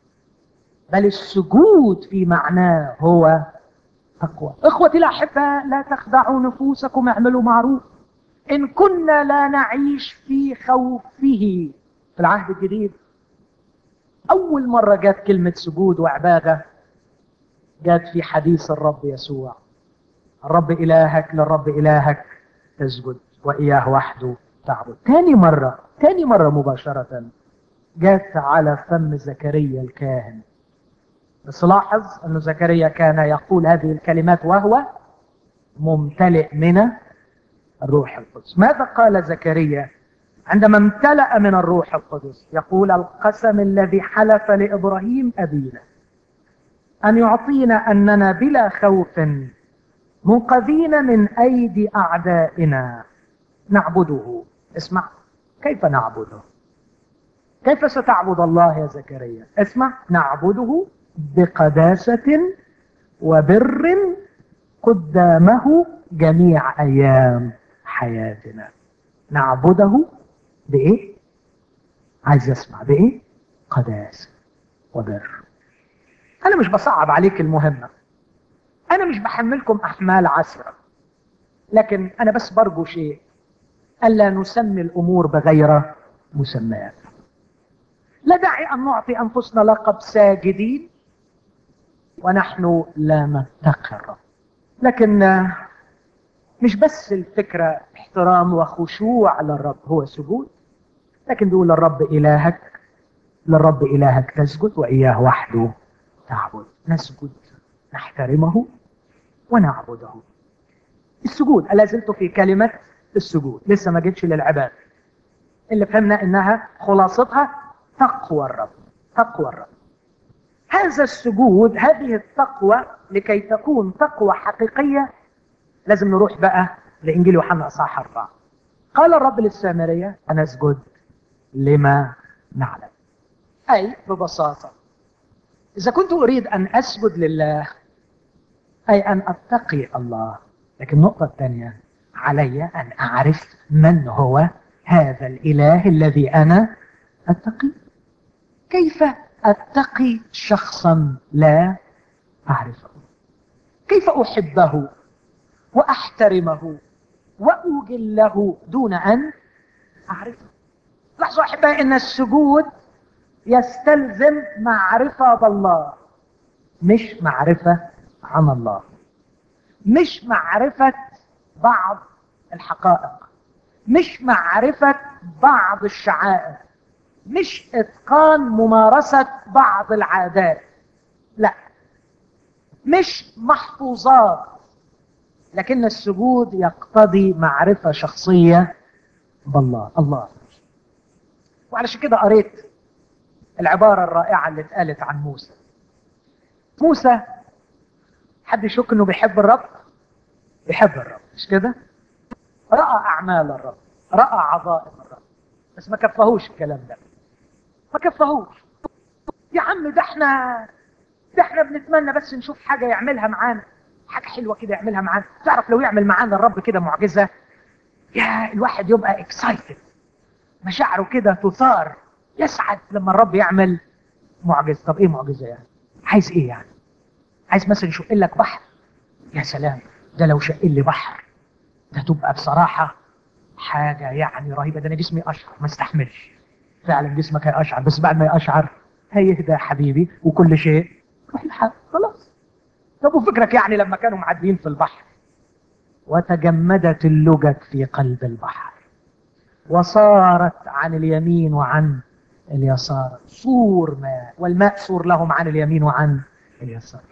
بل السجود في معناه هو تقوى اخوتي الاحباء لا تخدعوا نفوسكم اعملوا معروف ان كنا لا نعيش في خوفه في العهد الجديد اول مره جت كلمه سجود وعباده جت في حديث الرب يسوع الرب الهك للرب الهك تسجد واياه وحده تعبد تاني مره تاني مره مباشره جت على فم زكريا الكاهن بس لاحظ أن زكريا كان يقول هذه الكلمات وهو ممتلئ من الروح القدس ماذا قال زكريا عندما امتلأ من الروح القدس يقول القسم الذي حلف لإبراهيم أبينا أن يعطينا أننا بلا خوف منقذين من أيدي أعدائنا نعبده اسمع كيف نعبده كيف ستعبد الله يا زكريا اسمع نعبده بقداسة وبر قدامه جميع أيام حياتنا نعبده بإيه؟ عايز أسمع بإيه؟ قداسة وبر أنا مش بصعب عليك المهمة أنا مش بحملكم أحمال عسرة لكن أنا بس برجو شيء ألا نسمي الأمور بغير مسميات لا داعي أن نعطي أنفسنا لقب ساجدين ونحن لا نتقي الرب لكن مش بس الفكرة احترام وخشوع للرب هو سجود لكن دول للرب إلهك للرب إلهك تسجد وإياه وحده تعبد نسجد نحترمه ونعبده السجود ألا زلت في كلمة السجود لسه ما جيتش للعبادة اللي فهمنا إنها خلاصتها تقوى الرب تقوى الرب هذا السجود هذه التقوى لكي تكون تقوى حقيقية لازم نروح بقى لإنجيل يوحنا أصحاح أربعة قال الرب للسامرية أنا أسجد لما نعلم أي ببساطة إذا كنت أريد أن أسجد لله أي أن أتقي الله لكن النقطة الثانية علي أن أعرف من هو هذا الإله الذي أنا أتقي كيف أتقي شخصا لا أعرفه كيف أحبه وأحترمه وأجله دون أن أعرفه لاحظوا أحبائي أن السجود يستلزم معرفة بالله مش معرفة عن الله مش معرفة بعض الحقائق مش معرفة بعض الشعائر مش اتقان ممارسة بعض العادات لا مش محفوظات لكن السجود يقتضي معرفة شخصية بالله الله وعلشان كده قريت العبارة الرائعة اللي اتقالت عن موسى موسى حد يشك انه بيحب الرب بيحب الرب مش كده رأى أعمال الرب رأى عظائم الرب بس ما كفهوش الكلام ده ما كفهوش يا عم ده احنا ده احنا بنتمنى بس نشوف حاجة يعملها معانا حاجة حلوة كده يعملها معانا تعرف لو يعمل معانا الرب كده معجزة يا الواحد يبقى اكسايتد مشاعره كده تثار يسعد لما الرب يعمل معجزة طب ايه معجزة يعني عايز ايه يعني عايز مثلا يشق لك بحر يا سلام ده لو شق لي بحر ده تبقى بصراحة حاجة يعني رهيبة ده انا جسمي اشعر ما استحملش فعلا جسمك هيقشعر بس بعد ما يقشعر هيهدى يا حبيبي وكل شيء روح الحال خلاص طب وفكرك يعني لما كانوا معديين في البحر وتجمدت اللجج في قلب البحر وصارت عن اليمين وعن اليسار سور ماء والماء سور لهم عن اليمين وعن اليسار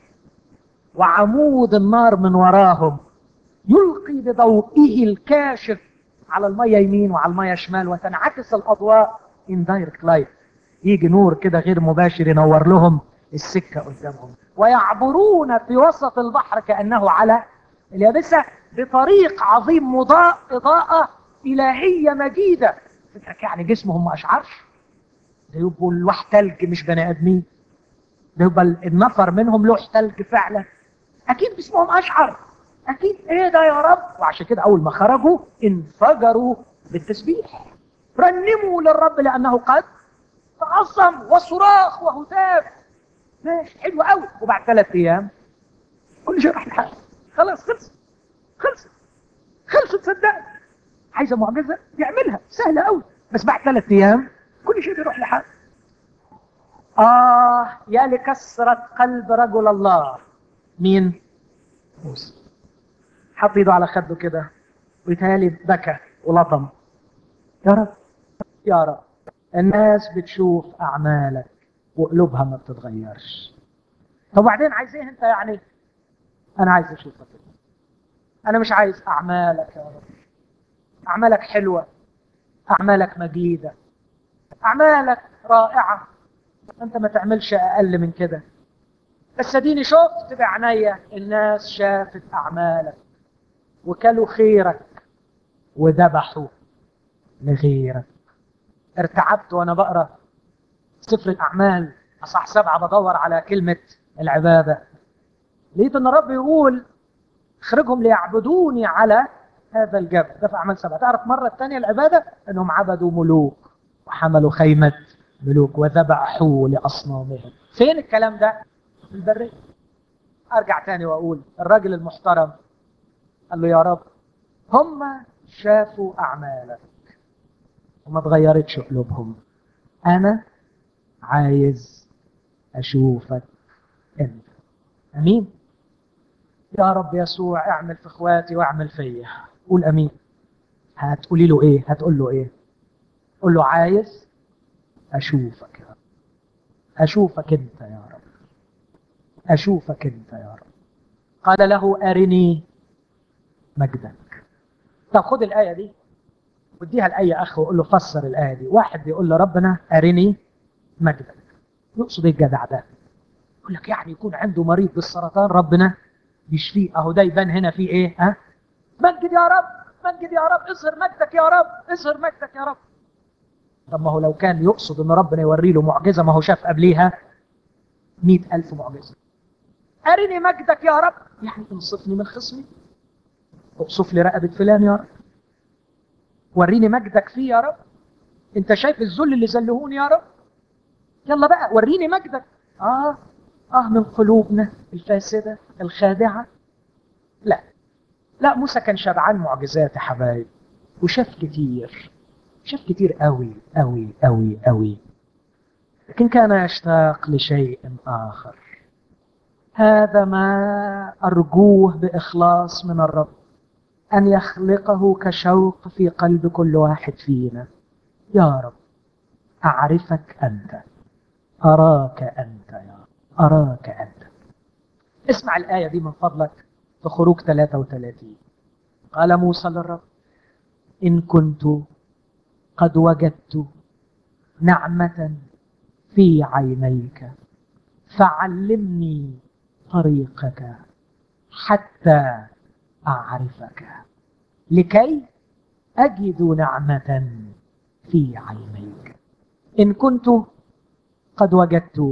وعمود النار من وراهم يلقي بضوئه الكاشف على المية يمين وعلى المية شمال وتنعكس الأضواء in direct light يجي نور كده غير مباشر ينور لهم السكة قدامهم ويعبرون في وسط البحر كأنه على اليابسة بطريق عظيم مضاء إضاءة إلهية مجيدة فكرك يعني جسمهم ما أشعرش ده يبقوا لوح تلج مش بني آدمين ده يبقى النفر منهم لوح تلج فعلا أكيد جسمهم أشعر أكيد إيه ده يا رب وعشان كده أول ما خرجوا انفجروا بالتسبيح رنموا للرب لأنه قد تعظم وصراخ وهتاف ماشي حلو قوي وبعد ثلاث أيام كل شيء راح لحاله خلاص خلص خلص خلصت صدقني عايزه معجزه يعملها سهله قوي بس بعد ثلاث ايام كل شيء بيروح لحاله اه يا لكسره قلب رجل الله مين موسى حط ايده على خده كده ويتهيألي بكى ولطم يا رب يا رب الناس بتشوف اعمالك وقلوبها ما بتتغيرش طب وبعدين عايز ايه انت يعني انا عايز اشوفك انا مش عايز اعمالك يا رب اعمالك حلوه اعمالك مجيده اعمالك رائعه انت ما تعملش اقل من كده بس اديني شفت بعينيا الناس شافت اعمالك وكلوا خيرك وذبحوا لغيرك ارتعبت وانا بقرا سفر الاعمال اصح سبعه بدور على كلمه العباده لقيت ان الرب يقول اخرجهم ليعبدوني على هذا الجبل ده في اعمال سبعه تعرف مره الثانيه العباده انهم عبدوا ملوك وحملوا خيمه ملوك وذبحوا لاصنامهم فين الكلام ده في البريه ارجع تاني واقول الراجل المحترم قال له يا رب هم شافوا اعمالك وما اتغيرتش قلوبهم انا عايز اشوفك انت امين يا رب يسوع اعمل في اخواتي واعمل فيا قول امين هتقولي له ايه هتقول له ايه قول له عايز اشوفك يا رب اشوفك انت يا رب اشوفك انت يا رب قال له ارني مجدك طب خد الايه دي واديها لاي اخ وقول له فسر الايه دي واحد بيقول لربنا ارني مجدك يقصد ايه الجدع ده يقول لك يعني يكون عنده مريض بالسرطان ربنا يشفيه اهو ده يبان هنا في ايه ها مجد يا رب مجد يا رب اظهر مجدك يا رب اظهر مجدك يا رب طب ما هو لو كان يقصد ان ربنا يوري له معجزه ما هو شاف قبليها مئة ألف معجزة أرني مجدك يا رب يعني انصفني من خصمي اقصف لي رقبة فلان يا رب وريني مجدك فيه يا رب انت شايف الذل اللي ذلهوني يا رب يلا بقى وريني مجدك اه اه من قلوبنا الفاسدة الخادعة لا لا موسى كان شبعان معجزات يا حبايب وشاف كتير شاف كتير قوي قوي قوي قوي لكن كان يشتاق لشيء آخر هذا ما أرجوه بإخلاص من الرب أن يخلقه كشوق في قلب كل واحد فينا يا رب أعرفك أنت أراك أنت يا رب أراك أنت اسمع الآية دي من فضلك في خروج 33 قال موسى للرب إن كنت قد وجدت نعمة في عينيك فعلمني طريقك حتى أعرفك لكي أجد نعمة في عينيك إن كنت قد وجدت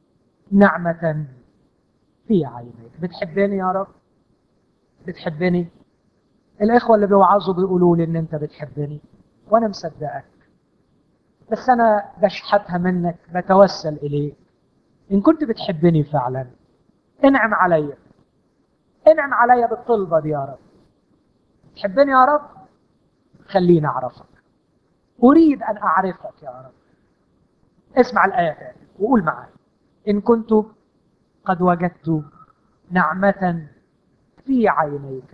نعمة في عينيك بتحبني يا رب بتحبني الإخوة اللي بيوعظوا بيقولوا لي إن أنت بتحبني وأنا مصدقك بس أنا بشحتها منك بتوسل إليك إن كنت بتحبني فعلا انعم عليا انعم عليا بالطلبة دي يا رب تحبني يا رب خليني أعرفك أريد أن أعرفك يا رب اسمع الآية تاني وقول معايا إن كنت قد وجدت نعمة في عينيك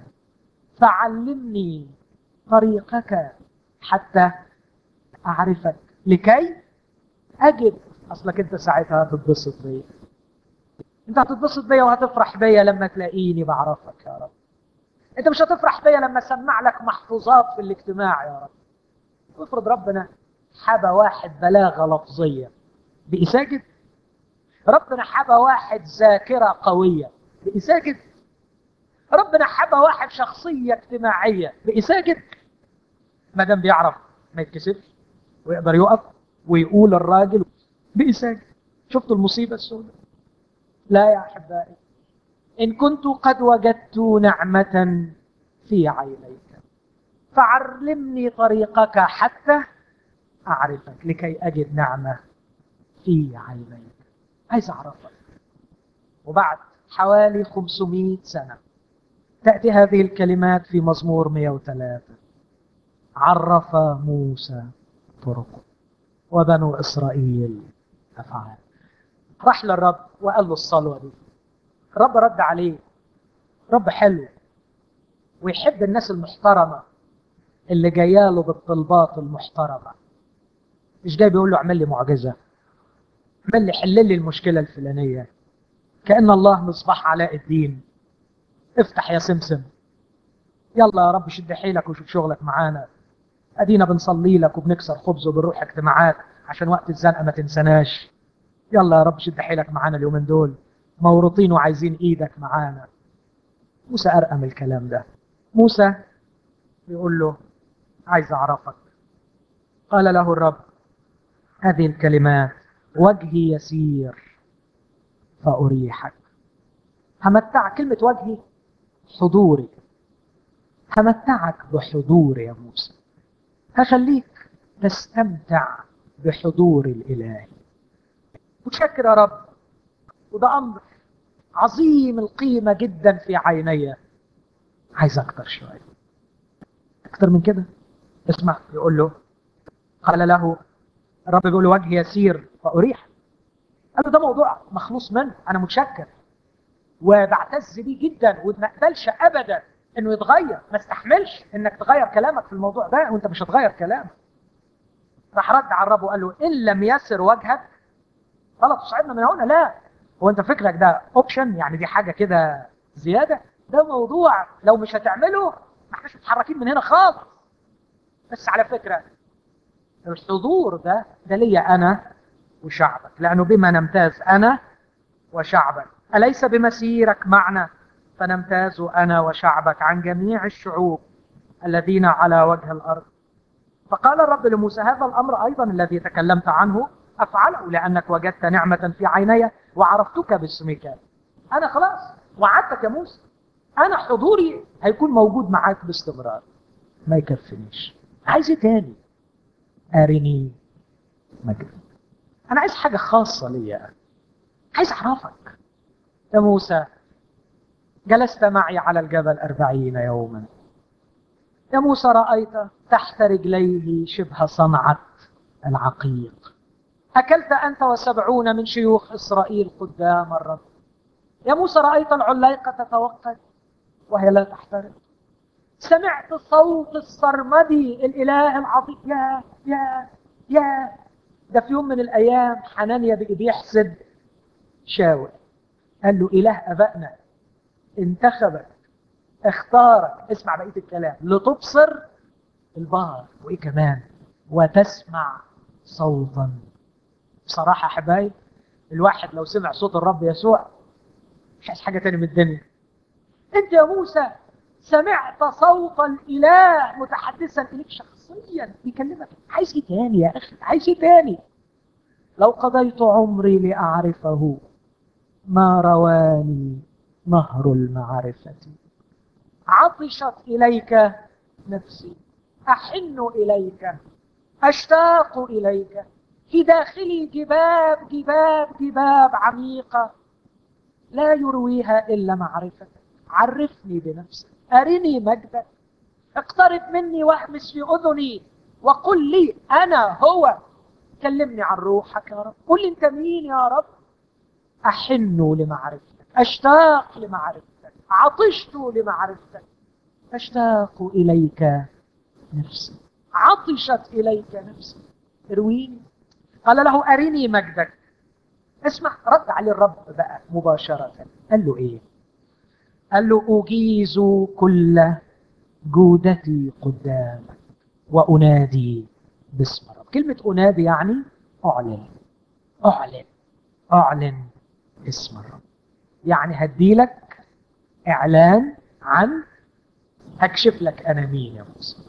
فعلمني طريقك حتى أعرفك لكي أجد أصلك أنت ساعتها هتتبسط بيا أنت هتتبسط بيا وهتفرح بيا لما تلاقيني بعرفك يا رب أنت مش هتفرح بيا لما أسمع لك محفوظات في الاجتماع يا رب افرض ربنا حبى واحد بلاغة لفظية بقي ساجد ربنا حبى واحد ذاكرة قوية بقي ساجد ربنا حبى واحد شخصية اجتماعية بقي ساجد ما دام بيعرف ما يتكسفش ويقدر يقف ويقول الراجل بقي ساجد شفتوا المصيبة السوداء لا يا أحبائي إن كنت قد وجدت نعمة في عينيك فعلمني طريقك حتى أعرفك لكي أجد نعمة في عينيك عايز أعرفك وبعد حوالي 500 سنة تأتي هذه الكلمات في مزمور 103 عرف موسى طرقه وبنو إسرائيل أفعال راح للرب وقال له الصلوة دي الرب رد عليه رب حلو ويحب الناس المحترمة اللي جايه له بالطلبات المحترمة مش جاي بيقول له اعمل لي معجزة اعمل لي حل لي المشكلة الفلانية كأن الله مصباح علاء الدين افتح يا سمسم يلا يا رب شد حيلك وشوف شغلك معانا ادينا بنصلي لك وبنكسر خبز وبنروح اجتماعات عشان وقت الزنقه ما تنسناش يلا يا رب شد حيلك معانا اليومين دول مورطين وعايزين ايدك معانا موسى ارقم الكلام ده موسى بيقول له عايز اعرفك قال له الرب هذه الكلمات وجهي يسير فاريحك همتع كلمه وجهي حضوري همتعك بحضوري يا موسى هخليك تستمتع بحضور الإله متشكر يا رب وده أمر عظيم القيمة جدا في عيني عايز أكتر شوية أكتر من كده اسمع يقول له قال له الرب بيقول له وجهي يسير فأريح قال له ده موضوع مخلوص منه أنا متشكر وبعتز بيه جدا وما اقبلش ابدا انه يتغير ما استحملش انك تغير كلامك في الموضوع ده وانت مش هتغير كلامك راح رد على الرب وقال له ان لم يسر وجهك فلا تصعدنا من هنا لا هو انت فكرك ده اوبشن يعني دي حاجه كده زياده ده موضوع لو مش هتعمله ما احناش متحركين من هنا خالص بس على فكره الحضور ده ده ليا انا وشعبك لانه بما نمتاز انا وشعبك اليس بمسيرك معنا فنمتاز انا وشعبك عن جميع الشعوب الذين على وجه الارض فقال الرب لموسى هذا الامر ايضا الذي تكلمت عنه افعله لانك وجدت نعمه في عيني وعرفتك باسمك انا خلاص وعدتك يا موسى انا حضوري هيكون موجود معاك باستمرار ما يكفنيش عايز ايه تاني ارني مجد انا عايز حاجه خاصه ليا عايز اعرفك يا موسى جلست معي على الجبل أربعين يوما يا موسى رأيت تحت رجليه شبه صنعة العقيق أكلت أنت وسبعون من شيوخ إسرائيل قدام الرب يا موسى رأيت العليقة تتوقد وهي لا تحترق سمعت صوت الصرمدي الإله العظيم يا يا يا ده في يوم من الأيام حنانيا بقي بيحسد شاول قال له إله أبائنا انتخبك اختارك اسمع بقية الكلام لتبصر البار وإيه كمان وتسمع صوتا بصراحة يا حبايب الواحد لو سمع صوت الرب يسوع مش عايز حاجة تاني من الدنيا انت يا موسى سمعت صوت الإله متحدثا إليك شخصيا بيكلمك عايز ايه تاني يا أخي عايز ايه تاني لو قضيت عمري لأعرفه ما رواني نهر المعرفة عطشت إليك نفسي أحن إليك أشتاق إليك في داخلي جباب جباب جباب عميقة لا يرويها إلا معرفتك عرفني بنفسك أرني مجدك اقترب مني واحمس في أذني وقل لي أنا هو كلمني عن روحك يا رب قل لي أنت مين يا رب أحن لمعرفتك أشتاق لمعرفتك عطشت لمعرفتك أشتاق إليك نفسي عطشت إليك نفسي ارويني قال له أرني مجدك اسمع رد عليه الرب بقى مباشرة قال له إيه قال له أجيز كل جودتي قدامك وأنادي باسم الرب كلمة أنادي يعني أعلن أعلن أعلن اسم الرب يعني هديلك إعلان عن هكشف لك أنا مين يا موسى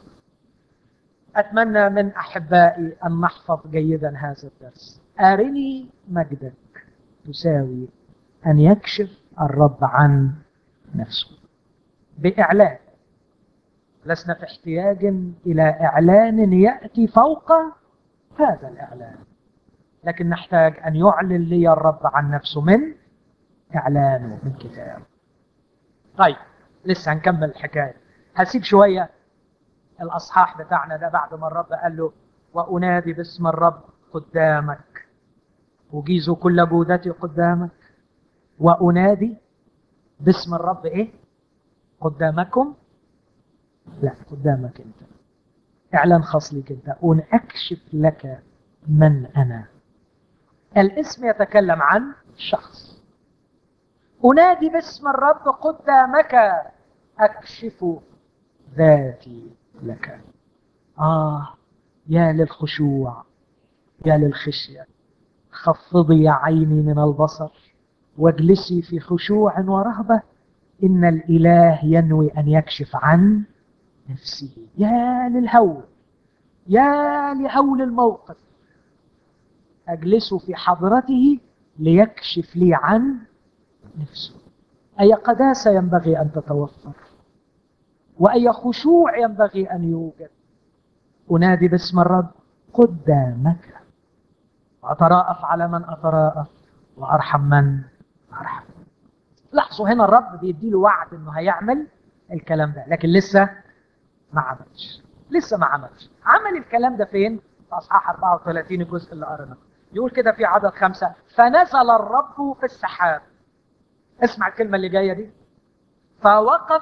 أتمنى من أحبائي أن نحفظ جيدا هذا الدرس أرني مجدك تساوي أن يكشف الرب عن نفسه بإعلان لسنا في احتياج إلى إعلان يأتي فوق هذا الإعلان لكن نحتاج أن يعلن لي الرب عن نفسه من إعلانه من كتابه طيب لسه هنكمل الحكاية هسيب شوية الأصحاح بتاعنا ده بعد ما الرب قال له وأنادي باسم الرب قدامك أجيز كل جودتي قدامك وأنادي باسم الرب إيه؟ قدامكم؟ لا قدامك أنت إعلان خاص لك أنت أن أكشف لك من أنا الاسم يتكلم عن شخص أنادي باسم الرب قدامك أكشف ذاتي لك آه يا للخشوع يا للخشية خفضي عيني من البصر واجلسي في خشوع ورهبة إن الإله ينوي أن يكشف عن نفسه يا للهول يا لهول الموقف أجلس في حضرته ليكشف لي عن نفسه أي قداسة ينبغي أن تتوفر وأي خشوع ينبغي أن يوجد أنادي باسم الرب قدامك وأتراءف على من أتراءف وأرحم من أرحم لاحظوا هنا الرب بيدي له وعد انه هيعمل الكلام ده لكن لسه ما عملش لسه ما عملش عمل الكلام ده فين في اصحاح 34 الجزء اللي قرناه يقول كده في عدد خمسة فنزل الرب في السحاب اسمع الكلمة اللي جاية دي فوقف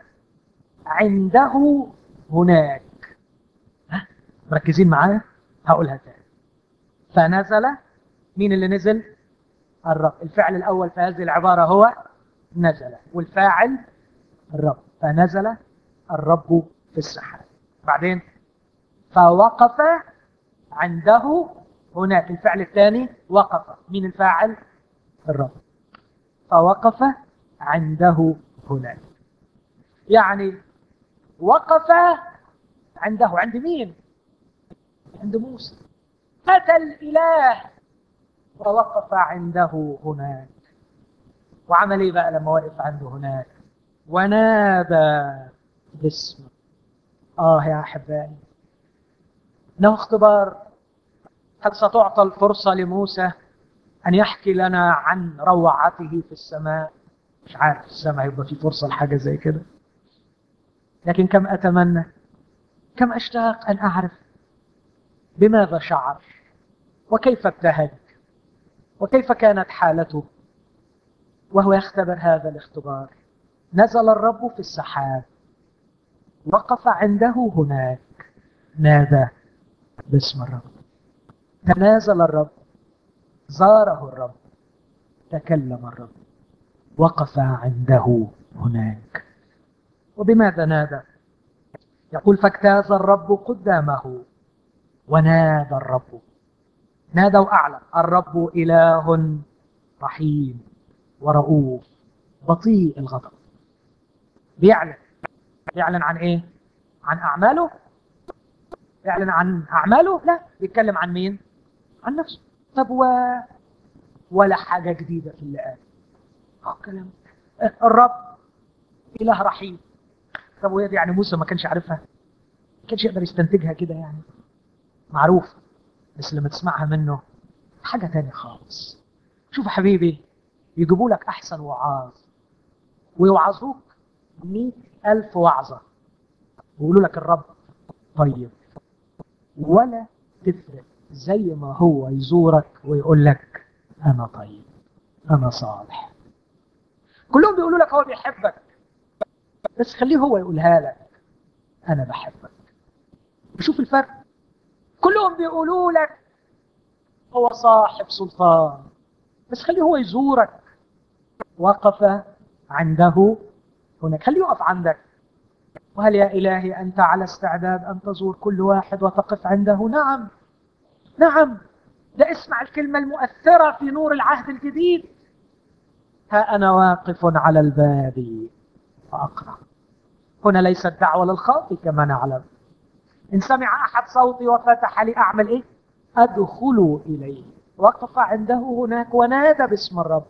عنده هناك ها مركزين معايا هقولها تاني فنزل مين اللي نزل الرب الفعل الأول في هذه العبارة هو نزل والفاعل الرب فنزل الرب في السحاب بعدين فوقف عنده هناك الفعل الثاني وقف مين الفاعل الرب فوقف عنده هناك يعني وقف عنده عند مين عند موسى أتى الإله ووقف عنده هناك وعمل ايه بقى لما وقف عنده هناك ونادى باسمه اه يا احبائي انه اختبار هل ستعطى الفرصه لموسى ان يحكي لنا عن روعته في السماء مش عارف في السماء يبقى في فرصه لحاجه زي كده لكن كم اتمنى كم اشتاق ان اعرف بماذا شعر وكيف ابتهج وكيف كانت حالته وهو يختبر هذا الاختبار نزل الرب في السحاب وقف عنده هناك نادى باسم الرب تنازل الرب زاره الرب تكلم الرب وقف عنده هناك وبماذا نادى يقول فاجتاز الرب قدامه ونادى الرب نادى واعلن الرب اله رحيم ورؤوف بطيء الغضب بيعلن بيعلن عن ايه عن اعماله يعلن عن اعماله لا بيتكلم عن مين عن نفسه طب و ولا حاجه جديده في اللي قال اه كلام الرب اله رحيم طب وهي دي يعني موسى ما كانش عارفها ما كانش يقدر يستنتجها كده يعني معروف بس لما تسمعها منه حاجه تانية خالص شوف يا حبيبي يجيبوا لك أحسن وعاظ ويوعظوك مئة ألف وعظة ويقولوا لك الرب طيب ولا تفرق زي ما هو يزورك ويقول لك أنا طيب أنا صالح كلهم بيقولوا لك هو بيحبك بس خليه هو يقولها لك أنا بحبك شوف الفرق كلهم بيقولوا لك هو صاحب سلطان بس خليه هو يزورك وقف عنده هناك خليه يقف عندك وهل يا إلهي أنت على استعداد أن تزور كل واحد وتقف عنده نعم نعم ده اسمع الكلمة المؤثرة في نور العهد الجديد ها أنا واقف على الباب فأقرأ هنا ليست دعوة للخاطي كما نعلم إن سمع أحد صوتي وفتح لي أعمل إيه أدخل إليه وقف عنده هناك ونادى باسم الرب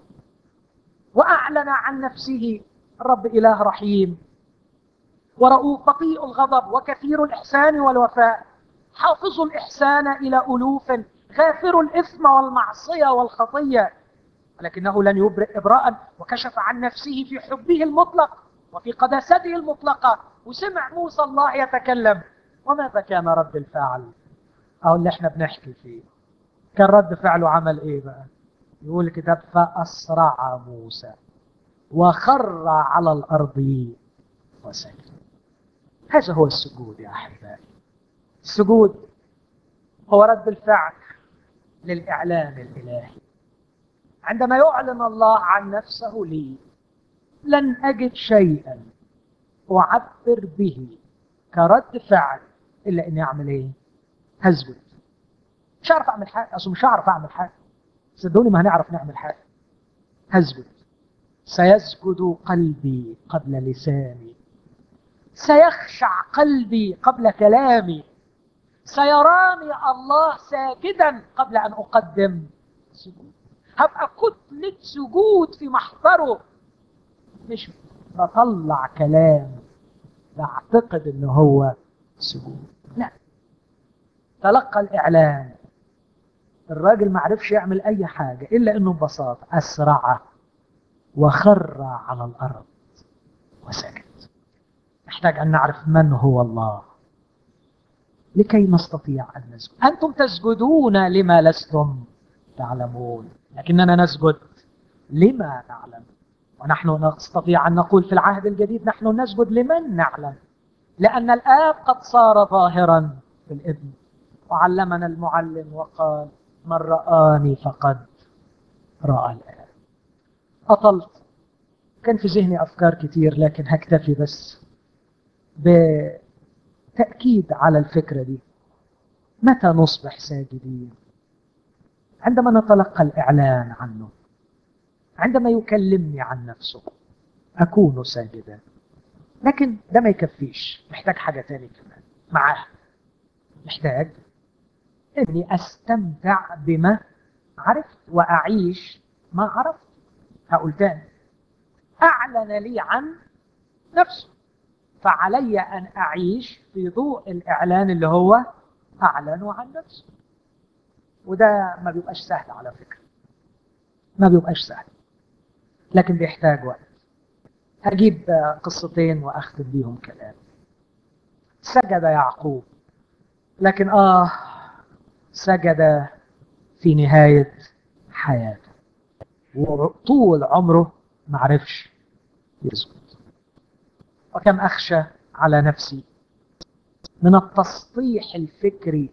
وأعلن عن نفسه الرب إله رحيم ورؤوف بطيء الغضب وكثير الإحسان والوفاء حافظ الإحسان إلى ألوف غافر الإثم والمعصية والخطية ولكنه لن يبرئ إبراء وكشف عن نفسه في حبه المطلق وفي قداسته المطلقة وسمع موسى الله يتكلم وماذا كان رد الفعل أو اللي احنا بنحكي فيه كان رد فعله عمل ايه بقى يقول الكتاب فأسرع موسى وخر على الأرض وسجد هذا هو السجود يا أحبائي السجود هو رد الفعل للإعلان الإلهي عندما يعلن الله عن نفسه لي لن أجد شيئا أعبر به كرد فعل إلا إني أعمل إيه؟ هسجد مش هعرف أعمل حاجة أصل مش هعرف أعمل حاجة صدقوني ما هنعرف نعمل حاجة هسجد سيسجد قلبي قبل لساني سيخشع قلبي قبل كلامي سيراني الله ساجدا قبل ان اقدم سجود هبقى كتلة سجود في محضره مش بطلع كلام بعتقد ان هو سجود لا تلقى الاعلان الراجل ما عرفش يعمل اي حاجة الا انه ببساطة اسرع وخر على الارض وسجد نحتاج ان نعرف من هو الله لكي نستطيع ان نسجد انتم تسجدون لما لستم تعلمون لكننا نسجد لما نعلم ونحن نستطيع ان نقول في العهد الجديد نحن نسجد لمن نعلم لان الاب قد صار ظاهرا في الابن وعلمنا المعلم وقال من رآني فقد رأى الآب أطلت كان في ذهني أفكار كتير لكن هكتفي بس بتأكيد على الفكرة دي متى نصبح ساجدين عندما نتلقى الإعلان عنه عندما يكلمني عن نفسه أكون ساجدا لكن ده ما يكفيش محتاج حاجة تاني كمان معاه محتاج اني استمتع بما عرفت واعيش ما عرفت هقول تاني اعلن لي عن نفسه فعلي ان اعيش في ضوء الاعلان اللي هو اعلن عن نفسه وده ما بيبقاش سهل على فكره ما بيبقاش سهل لكن بيحتاج وقت هجيب قصتين واختم بيهم كلام سجد يعقوب لكن اه سجد في نهاية حياته وطول عمره ما عرفش يسجد وكم أخشى على نفسي من التسطيح الفكري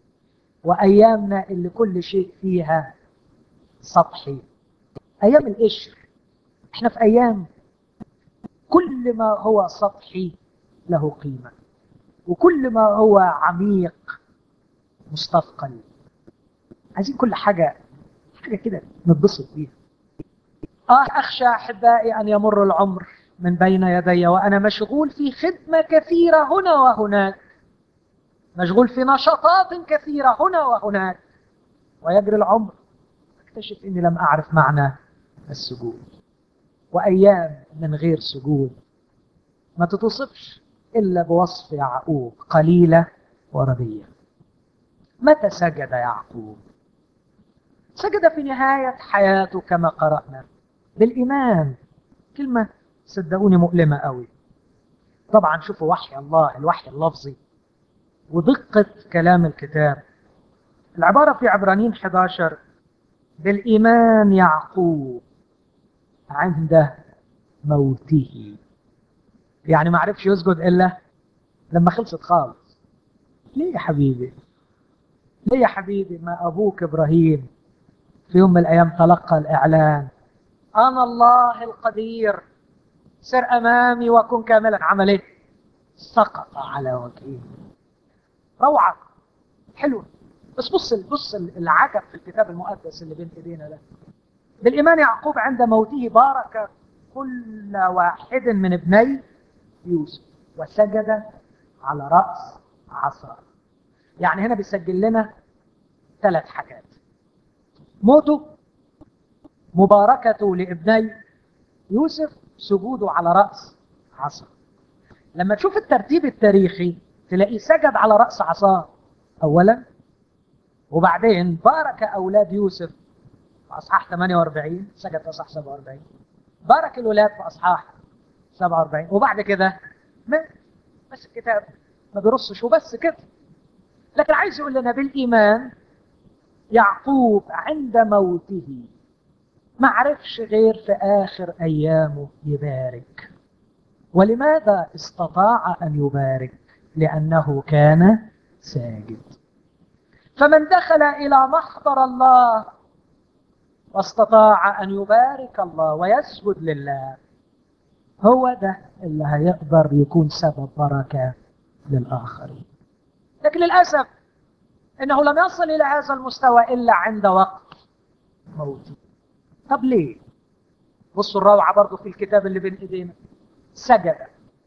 وأيامنا اللي كل شيء فيها سطحي أيام القشر احنا في أيام كل ما هو سطحي له قيمة وكل ما هو عميق مستثقل عايزين كل حاجة حاجة كده نتبسط بيها آه أخشى أحبائي أن يمر العمر من بين يدي وأنا مشغول في خدمة كثيرة هنا وهناك مشغول في نشاطات كثيرة هنا وهناك ويجري العمر اكتشف أني لم أعرف معنى السجود وأيام من غير سجود ما تتصفش إلا بوصف يعقوب قليلة وردية متى سجد يعقوب سجد في نهاية حياته كما قرأنا بالإيمان كلمة صدقوني مؤلمة قوي طبعا شوفوا وحي الله الوحي اللفظي ودقة كلام الكتاب العبارة في عبرانيين 11 بالإيمان يعقوب عند موته يعني ما عرفش يسجد إلا لما خلصت خالص ليه يا حبيبي ليه يا حبيبي ما أبوك إبراهيم في يوم من الأيام تلقى الإعلان أنا الله القدير سر أمامي وكن كاملا عمل إيه؟ سقط على وجهه روعة حلوة بس بص بص العجب في الكتاب المقدس اللي بين ايدينا ده بالإيمان يعقوب عند موته بارك كل واحد من ابني يوسف وسجد على رأس عصا يعني هنا بيسجل لنا ثلاث حاجات موته مباركته لابني يوسف سجوده على رأس عصا لما تشوف الترتيب التاريخي تلاقيه سجد على رأس عصاه أولا وبعدين بارك أولاد يوسف في أصحاح 48 سجد في أصحاح 47 بارك الولاد في أصحاح 47 وبعد كده مات بس الكتاب ما بيرصش وبس كده لكن عايز يقول لنا بالإيمان يعقوب عند موته ما عرفش غير في آخر أيامه يبارك ولماذا استطاع أن يبارك لأنه كان ساجد فمن دخل إلى محضر الله واستطاع أن يبارك الله ويسجد لله هو ده اللي هيقدر يكون سبب بركة للآخرين لكن للأسف إنه لم يصل إلى هذا المستوى إلا عند وقت موته طب ليه؟ بصوا الروعة برضو في الكتاب اللي بين إيدينا سجد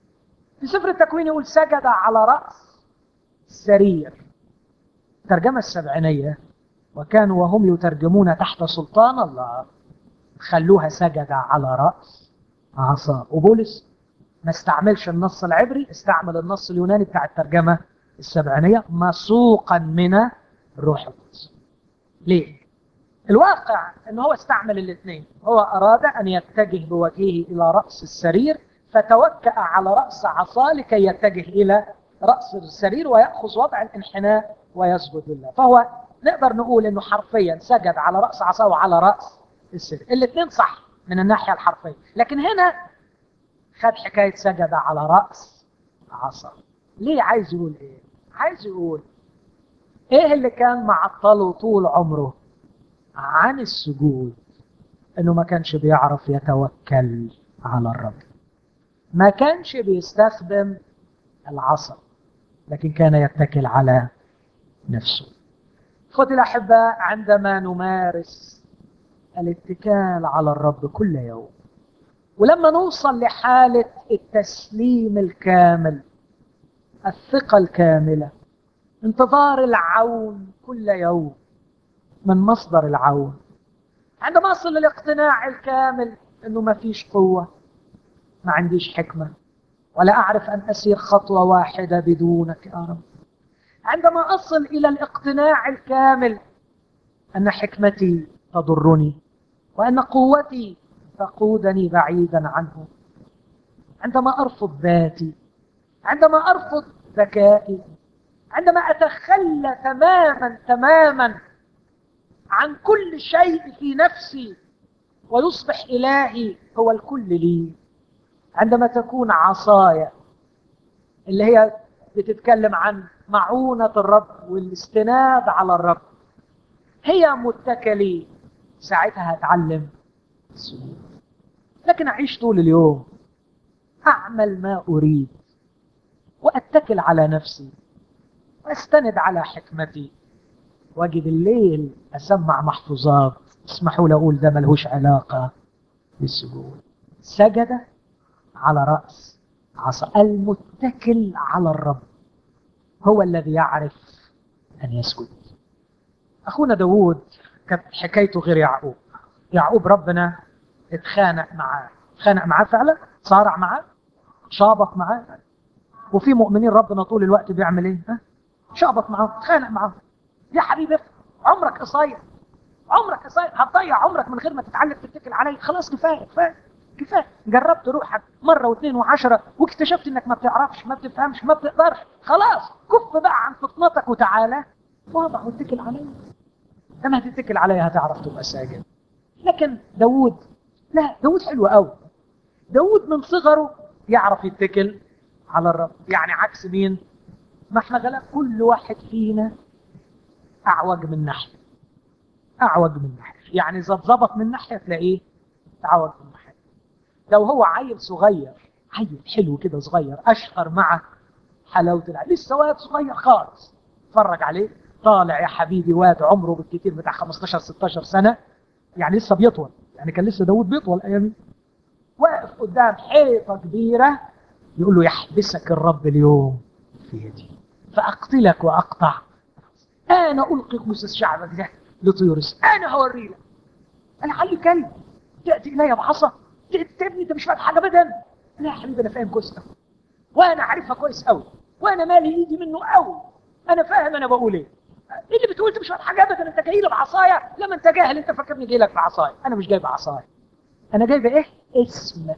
في سفر التكوين يقول سجد على رأس سرير الترجمة السبعينية وكانوا وهم يترجمون تحت سلطان الله خلوها سجد على رأس عصا وبولس ما استعملش النص العبري استعمل النص اليوناني بتاع الترجمة السبعينية مسوقا من الروح القدس ليه؟ الواقع ان هو استعمل الاثنين هو اراد ان يتجه بوجهه الى راس السرير فتوكأ على راس عصا لكي يتجه الى راس السرير وياخذ وضع الانحناء ويسجد لله فهو نقدر نقول انه حرفيا سجد على راس عصا وعلى راس السرير الاثنين صح من الناحيه الحرفيه لكن هنا خد حكايه سجد على راس عصا ليه عايز يقول ايه عايز يقول ايه اللي كان معطله طول عمره عن السجود انه ما كانش بيعرف يتوكل على الرب ما كانش بيستخدم العصا لكن كان يتكل على نفسه خذ الاحباء عندما نمارس الاتكال على الرب كل يوم ولما نوصل لحاله التسليم الكامل الثقه الكامله انتظار العون كل يوم من مصدر العون عندما اصل للاقتناع الكامل انه ما فيش قوه ما عنديش حكمه ولا اعرف ان اسير خطوه واحده بدونك يا رب عندما اصل الى الاقتناع الكامل ان حكمتي تضرني وان قوتي تقودني بعيدا عنه عندما ارفض ذاتي عندما ارفض ذكائي عندما اتخلى تماما تماما عن كل شيء في نفسي ويصبح إلهي هو الكل لي عندما تكون عصايا اللي هي بتتكلم عن معونة الرب والاستناد على الرب هي متكلي ساعتها هتعلم السجود لكن أعيش طول اليوم أعمل ما أريد وأتكل على نفسي وأستند على حكمتي واجي بالليل اسمع محفوظات اسمحوا لي اقول ده ملهوش علاقه بالسجود سجد على راس عصا المتكل على الرب هو الذي يعرف ان يسجد اخونا داوود كانت حكايته غير يعقوب يعقوب ربنا اتخانق معاه اتخانق معاه فعلا صارع معاه شابط معاه وفي مؤمنين ربنا طول الوقت بيعمل ايه ها شابط معاه اتخانق معاه يا حبيبي عمرك قصير عمرك قصير هتضيع عمرك من غير ما تتعلم تتكل علي خلاص كفايه كفايه كفايه جربت روحك مره واثنين وعشرة واكتشفت انك ما بتعرفش ما بتفهمش ما بتقدرش خلاص كف بقى عن فطنتك وتعالى واضح واتكل علي لما هتتكل عليا هتعرف تبقى ساجد لكن داوود لا داوود حلو قوي داوود من صغره يعرف يتكل على الرب يعني عكس مين ما احنا غلب كل واحد فينا اعوج من ناحيه اعوج من ناحيه يعني اذا اتظبط من ناحيه تلاقيه تعوج من ناحيه لو هو عيل صغير عيل حلو كده صغير اشهر مع حلاوه العيل لسه واد صغير خالص اتفرج عليه طالع يا حبيبي واد عمره بالكثير بتاع 15 16 سنه يعني لسه بيطول يعني كان لسه داوود بيطول ايام واقف قدام حيطه كبيره يقول له يحبسك الرب اليوم في يدي فاقتلك واقطع انا القي قوس شعبك ده لطيورس انا هوري لك انا حل كلب تاتي الي بعصا تبني انت مش فاهم حاجه ابدا لا يا حبيبي انا فاهم كويس قوي وانا عارفها كويس قوي وانا مالي ايدي منه قوي انا فاهم انا بقول ايه ايه اللي بتقول انت مش فاهم حاجه ابدا انت جاي لي بعصايه لما انت جاهل انت فاكرني جاي لك بعصايه انا مش جاي بعصايه انا جاي بايه اسم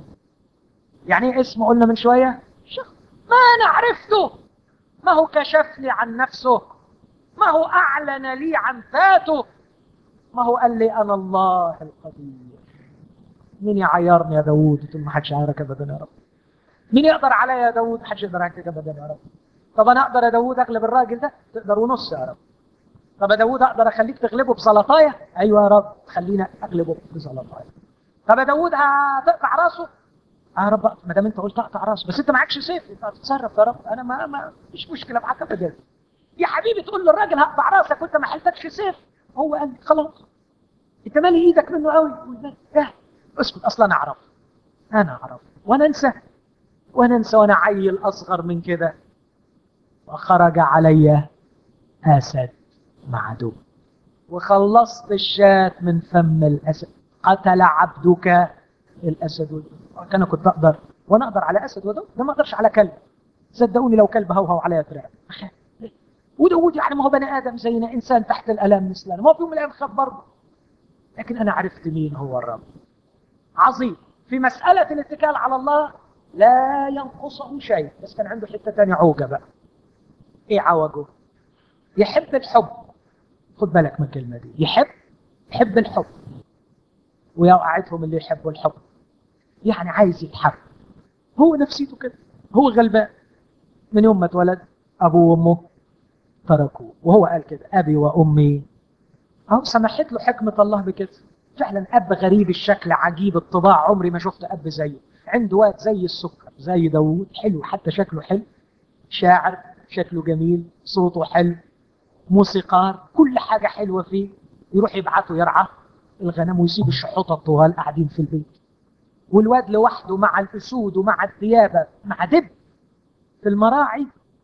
يعني ايه اسم قلنا من شويه شخص ما انا عرفته ما هو كشف لي عن نفسه ما هو أعلن لي عن ذاته ما هو قال لي أنا الله القدير مين يعيرني يا داوود قلت ما حدش يعيرك أبدا يا رب مين يقدر عليا يا داوود حدش يقدر عليك أبدا يا رب طب أنا أقدر يا داوود أغلب الراجل ده تقدر ونص يا رب طب يا داوود اقدر اخليك تغلبه بسلطايه ايوه يا رب خلينا اغلبه بسلطايه طب يا داوود هتقطع راسه اه يا رب ما دام انت قلت اقطع راسه بس انت معكش سيف انت هتتصرف يا رب انا ما, ما مش مشكله معاك ابدا يا حبيبي تقول للراجل هقطع راسك وانت ما حلتكش سيف هو قال خلاص انت مالي ايدك منه قوي اه اسكت اصلا انا اعرف انا اعرف وانا انسى وانا انسى وانا عيل اصغر من كده وخرج علي اسد معدوم وخلصت الشاة من فم الاسد قتل عبدك الاسد انا كنت اقدر وانا اقدر على اسد وداود ده ما اقدرش على كلب صدقوني لو كلب هوهو عليا ترعب وداود يعني ما هو بني ادم زينا انسان تحت الالام مثلنا ما هو في يوم من الايام خاف برضه لكن انا عرفت مين هو الرب عظيم في مساله الاتكال على الله لا ينقصه شيء بس كان عنده حته ثانيه عوجه بقى ايه عوجه يحب الحب خد بالك من الكلمه دي يحب يحب الحب ويوقعتهم اللي يحبوا الحب يعني عايز يتحب هو نفسيته كده هو غلبان من يوم ما اتولد ابوه وامه تركوه وهو قال كده ابي وامي اهو سمحت له حكمه الله بكده فعلا اب غريب الشكل عجيب الطباع عمري ما شفت اب زيه عنده واد زي السكر زي داوود حلو حتى شكله حلو شاعر شكله جميل صوته حلو موسيقار كل حاجة حلوة فيه يروح يبعته يرعى الغنم ويسيب الشحوطة الطوال قاعدين في البيت والواد لوحده مع الأسود ومع الديابة مع دب في المراعي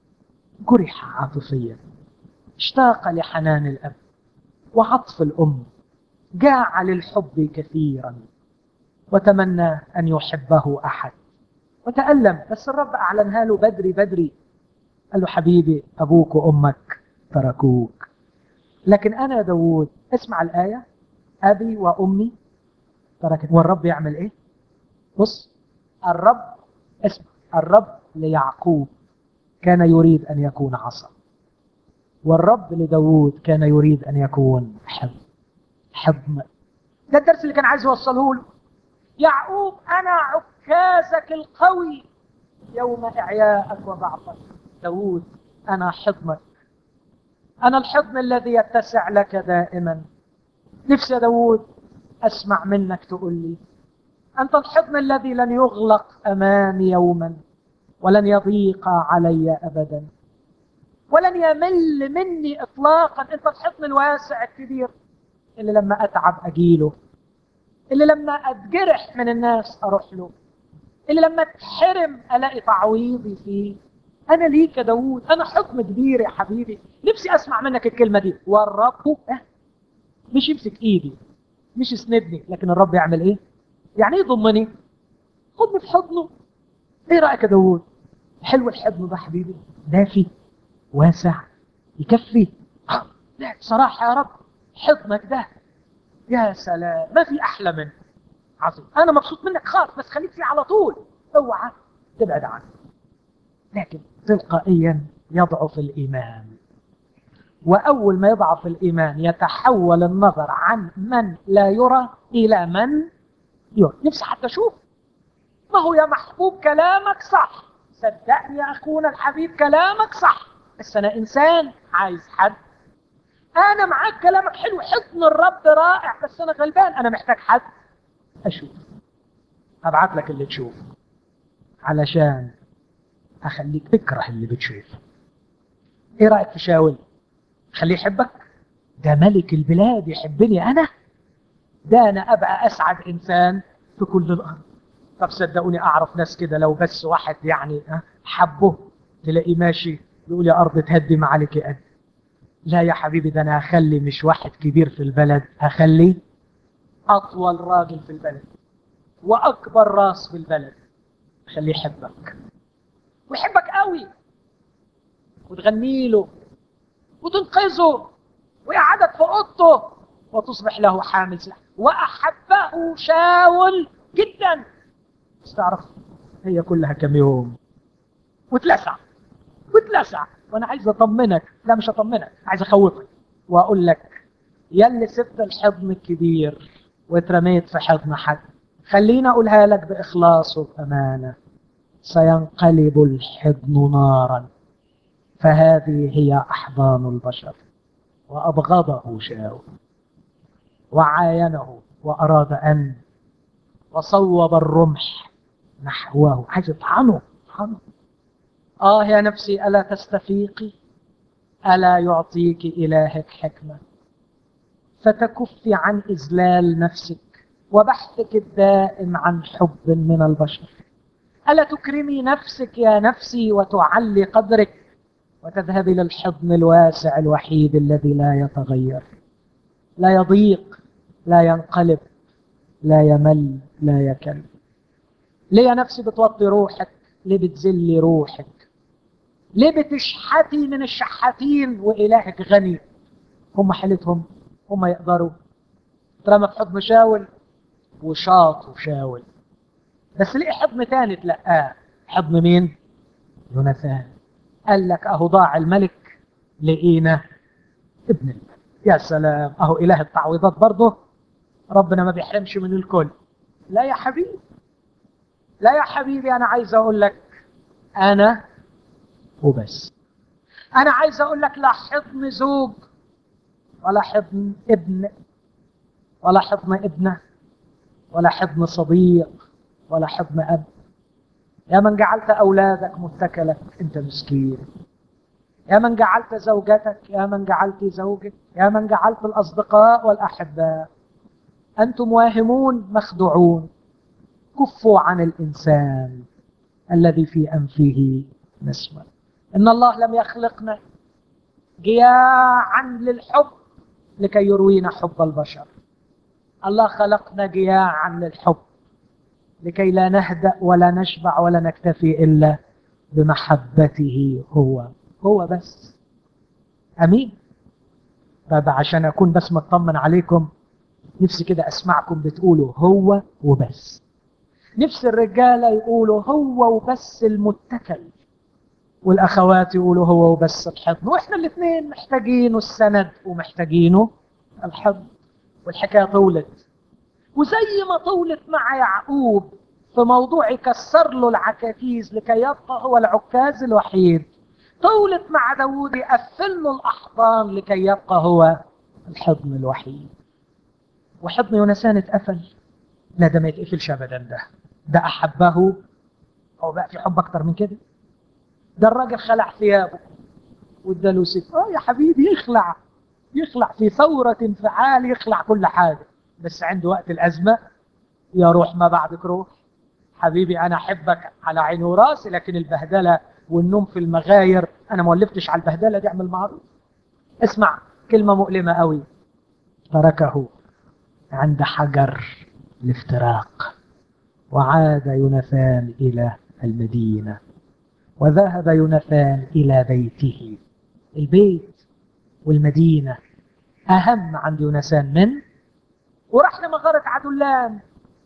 جرح عاطفيا اشتاق لحنان الأب وعطف الأم جاع للحب كثيرا وتمنى أن يحبه أحد وتألم بس الرب أعلنها له بدري بدري قال له حبيبي أبوك وأمك تركوك لكن أنا داوود اسمع الآية أبي وأمي تركت والرب يعمل إيه بص الرب اسمع الرب ليعقوب كان يريد أن يكون عصا والرب لداوود كان يريد أن يكون حب حب ده الدرس اللي كان عايز يوصله له يعقوب أنا عكازك القوي يوم إعياءك وضعفك داوود أنا حضنك أنا الحضن الذي يتسع لك دائما نفسي يا داوود أسمع منك تقول لي أنت الحضن الذي لن يغلق أمامي يوما ولن يضيق علي أبدا ولن يمل مني إطلاقا أنت الحضن الواسع الكبير اللي لما أتعب أجيله اللي لما أتجرح من الناس أروح له اللي لما اتحرم ألاقي تعويضي فيه أنا ليك يا داوود أنا حكم كبير يا حبيبي نفسي أسمع منك الكلمة دي والرب أه مش يمسك إيدي مش يسندني لكن الرب يعمل إيه؟ يعني إيه يضمني؟ خدني في حضنه إيه رأيك يا داوود؟ حلو الحضن ده حبيبي دافي واسع يكفي لا بصراحة يا رب حضنك ده يا سلام ما في أحلى منه عظيم أنا مبسوط منك خالص بس خليك فيه على طول اوعى تبعد عنه لكن تلقائيا يضعف الإيمان وأول ما يضعف الإيمان يتحول النظر عن من لا يرى إلى من يرى نفسي حتى أشوف ما هو يا محبوب كلامك صح صدقني يا أخونا الحبيب كلامك صح بس أنا إنسان عايز حد أنا معاك كلامك حلو حضن الرب رائع بس أنا غلبان أنا محتاج حد أشوف أبعت لك اللي تشوفه علشان أخليك تكره اللي بتشوفه إيه رأيك في شاول؟ خليه يحبك؟ ده ملك البلاد يحبني أنا؟ ده أنا أبقى أسعد إنسان في كل الأرض طب صدقوني أعرف ناس كده لو بس واحد يعني حبه تلاقيه ماشي يقول يا أرض تهدي ما عليك قد لا يا حبيبي ده أنا هخلي مش واحد كبير في البلد هخلي أطول راجل في البلد وأكبر راس في البلد خليه يحبك ويحبك قوي وتغني له وتنقذه ويقعدك في اوضته وتصبح له حامل سلاح واحبه شاول جدا بس تعرف هي كلها كم يوم وتلسع وتلسع وانا عايز اطمنك لا مش اطمنك عايز اخوفك واقول لك يا اللي سبت الحضن الكبير واترميت في حضن حد خليني اقولها لك باخلاص وبامانه سينقلب الحضن نارا فهذه هي احضان البشر وأبغضه شاول وعاينه وأراد أن وصوب الرمح نحوه عايز يطعنه يطعنه آه يا نفسي ألا تستفيقي ألا يعطيك إلهك حكمة فتكفي عن إذلال نفسك وبحثك الدائم عن حب من البشر ألا تكرمي نفسك يا نفسي وتعلي قدرك وتذهبي للحضن الواسع الوحيد الذي لا يتغير لا يضيق لا ينقلب لا يمل لا يكل ليه يا نفسي بتوطي روحك ليه بتذلي روحك ليه بتشحتي من الشحاتين وإلهك غني هم حالتهم هم يقدروا ترمى في حضن شاول وشاط وشاول بس ليه حضن تاني تلقاه حضن مين يوناثان قال لك اهو ضاع الملك لقينا ابن الملك يا سلام اهو اله التعويضات برضه ربنا ما بيحرمش من الكل لا يا حبيبي لا يا حبيبي انا عايز اقول لك انا وبس انا عايز اقول لك لا حضن زوج ولا حضن ابن ولا حضن ابنه ولا حضن صديق ولا حضن اب يا من جعلت اولادك متكلك انت مسكين يا من جعلت زوجتك يا من جعلت زوجك يا من جعلت الاصدقاء والاحباء انتم واهمون مخدوعون كفوا عن الانسان الذي في انفه نسمه ان الله لم يخلقنا جياعا للحب لكي يروينا حب البشر الله خلقنا جياعا للحب لكي لا نهدأ ولا نشبع ولا نكتفي إلا بمحبته هو هو بس أمين طيب عشان أكون بس مطمن عليكم نفسي كده أسمعكم بتقولوا هو وبس نفس الرجالة يقولوا هو وبس المتكل والأخوات يقولوا هو وبس الحضن وإحنا الاثنين محتاجينه السند ومحتاجينه الحضن والحكاية طولت وزي ما طولت مع يعقوب في موضوع يكسر له العكاكيز لكي يبقى هو العكاز الوحيد طولت مع داوود يقفل له الأحضان لكي يبقى هو الحضن الوحيد وحضن يونسان اتقفل لا ده ما يتقفلش ابدا ده ده احبه هو بقى في حب اكتر من كده ده الراجل خلع ثيابه واداله ست اه يا حبيبي يخلع يخلع في ثورة انفعال يخلع كل حاجة بس عنده وقت الأزمة يا روح ما بعدك روح حبيبي أنا أحبك على عيني وراسي لكن البهدلة والنوم في المغاير أنا ما ولفتش على البهدلة دي اعمل معروف اسمع كلمة مؤلمة قوي تركه عند حجر الافتراق وعاد يوناثان إلى المدينة وذهب يوناثان إلى بيته البيت والمدينة أهم عند يوناثان من وراح لمغارة عدلان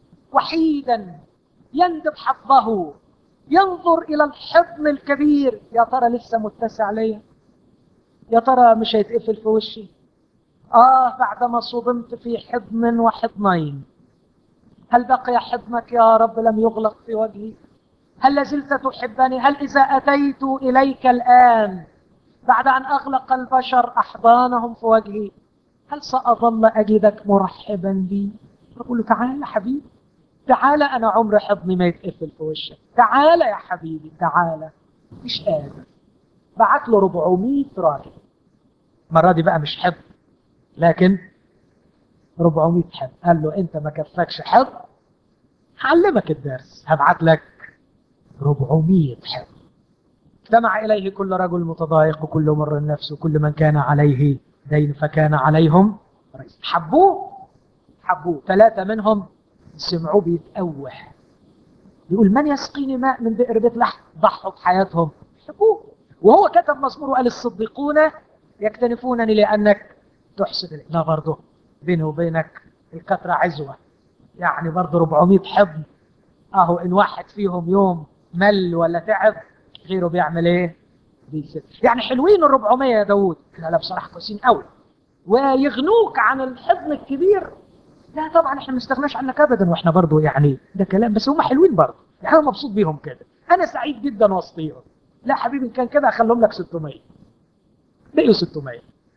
وحيدا يندب حظه ينظر إلى الحضن الكبير يا ترى لسه متسع ليا يا ترى مش هيتقفل في وشي آه بعدما صدمت في حضن وحضنين هل بقي حضنك يا رب لم يغلق في وجهي هل لازلت تحبني هل إذا أتيت إليك الآن بعد أن أغلق البشر أحضانهم في وجهي هل سأظل أجدك مرحبا بي أقول له تعال حبيبي تعال أنا عمر حضني ما يتقفل في وشك تعال يا حبيبي تعال مش قادر بعت له 400 راجل المرة دي بقى مش حضن لكن 400 حضن قال له أنت ما كفاكش حضن هعلمك الدرس هبعت لك 400 حضن اجتمع إليه كل رجل متضايق وكل مر النفس وكل من كان عليه دين فكان عليهم رئيس حبوه حبوه ثلاثة منهم سمعوه بيتأوح يقول من يسقيني ماء من بئر بيت لحم ضحوا بحياتهم حبوه وهو كتب مزمور وقال الصديقون يكتنفونني لأنك تحسن إلي لا برضه بيني وبينك الكثرة عزوة يعني برضه 400 حضن اهو ان واحد فيهم يوم مل ولا تعب غيره بيعمل ايه بيسد يعني حلوين ال 400 يا داوود لا لا بصراحه كويسين قوي ويغنوك عن الحضن الكبير لا طبعا احنا ما نستغناش عنك ابدا واحنا برضو يعني ده كلام بس هم حلوين برضو يعني انا مبسوط بيهم كده انا سعيد جدا وسطيهم لا حبيبي كان كده اخليهم لك 600 بقيوا 600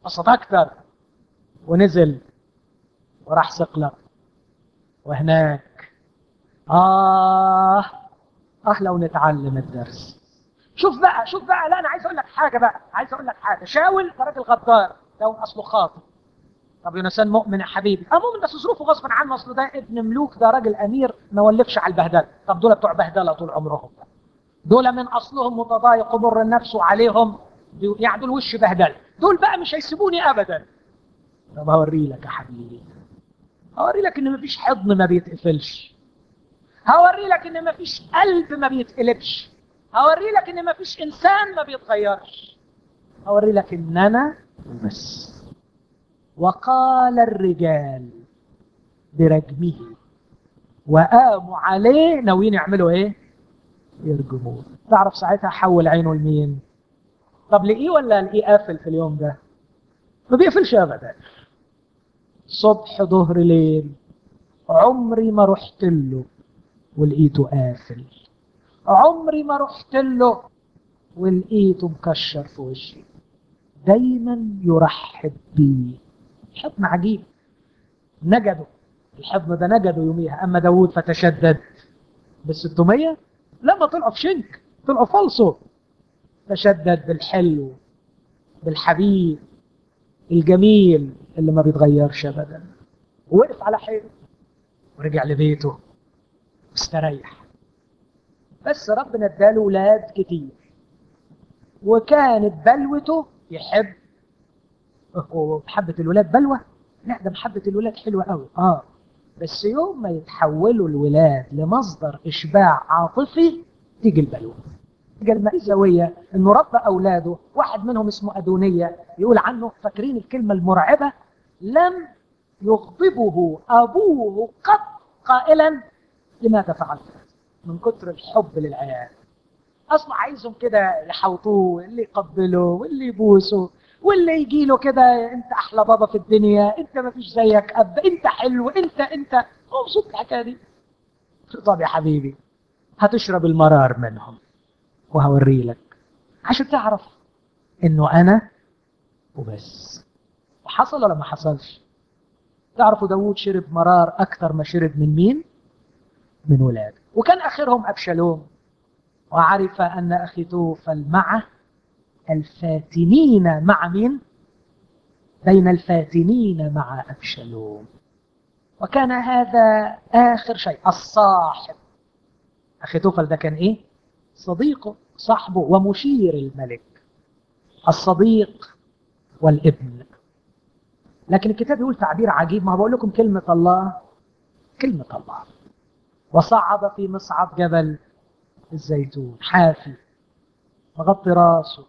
قصد اكتر ونزل وراح صقلة وهناك آه آه لو نتعلم الدرس شوف بقى شوف بقى لا أنا عايز أقول لك حاجة بقى عايز أقول لك حاجة شاول ده راجل غدار لو أصله خاطئ طب يونسان مؤمن يا حبيبي اه مؤمن بس ظروفه غصب عنه اصله ده ابن ملوك ده راجل امير ما ولفش على البهدله طب دول بتوع بهدله طول عمرهم دول من اصلهم متضايق ومر النفس وعليهم يعني دول وش بهدله دول بقى مش هيسيبوني ابدا طب هوري لك يا حبيبي هوري لك ان مفيش حضن ما بيتقفلش هوري لك ان مفيش قلب ما بيتقلبش هوري لك ان مفيش انسان ما بيتغيرش هوري لك ان انا بس وقال الرجال برجمه وقاموا عليه ناويين يعملوا ايه يرجموه تعرف ساعتها حول عينه لمين طب لقيه ولا لقيه قافل في اليوم ده ما بيقفلش ابدا صبح ظهر ليل عمري ما رحت له ولقيته قافل عمري ما رحت له ولقيته مكشر في وشي دايما يرحب بي حضن عجيب نجده الحضن ده نجده يوميها اما داوود فتشدد بالستمية لما طلعوا في شنك طلعوا فلصوا تشدد بالحلو بالحبيب الجميل اللي ما بيتغيرش ابدا وقف على حيله ورجع لبيته واستريح بس ربنا اداله ولاد كتير وكانت بلوته يحب ومحبة الولاد بلوة لا ده محبة الولاد حلوة قوي اه بس يوم ما يتحولوا الولاد لمصدر اشباع عاطفي تيجي البلوة تيجي المأساوية انه ربى اولاده واحد منهم اسمه ادونية يقول عنه فاكرين الكلمة المرعبة لم يغضبه ابوه قط قائلا لماذا فعلت من كتر الحب للعيال اصلا عايزهم كده يحوطوه اللي يقبلوا واللي يبوسوا واللي يجي له كده انت احلى بابا في الدنيا انت ما فيش زيك اب انت حلو انت انت مبسوط الحكايه دي طب يا حبيبي هتشرب المرار منهم وهوري لك عشان تعرف انه انا وبس وحصل ولا ما حصلش تعرفوا داوود شرب مرار اكثر ما شرب من مين من ولاده وكان اخرهم ابشالوم وعرف ان اخيتوفل معه الفاتنين مع مين بين الفاتنين مع أبشالوم وكان هذا آخر شيء الصاحب أخيتوفل ده كان إيه صديقه صاحبه ومشير الملك الصديق والابن لكن الكتاب يقول تعبير عجيب ما بقول لكم كلمة الله كلمة الله وصعد في مصعد جبل الزيتون حافي مغطي راسه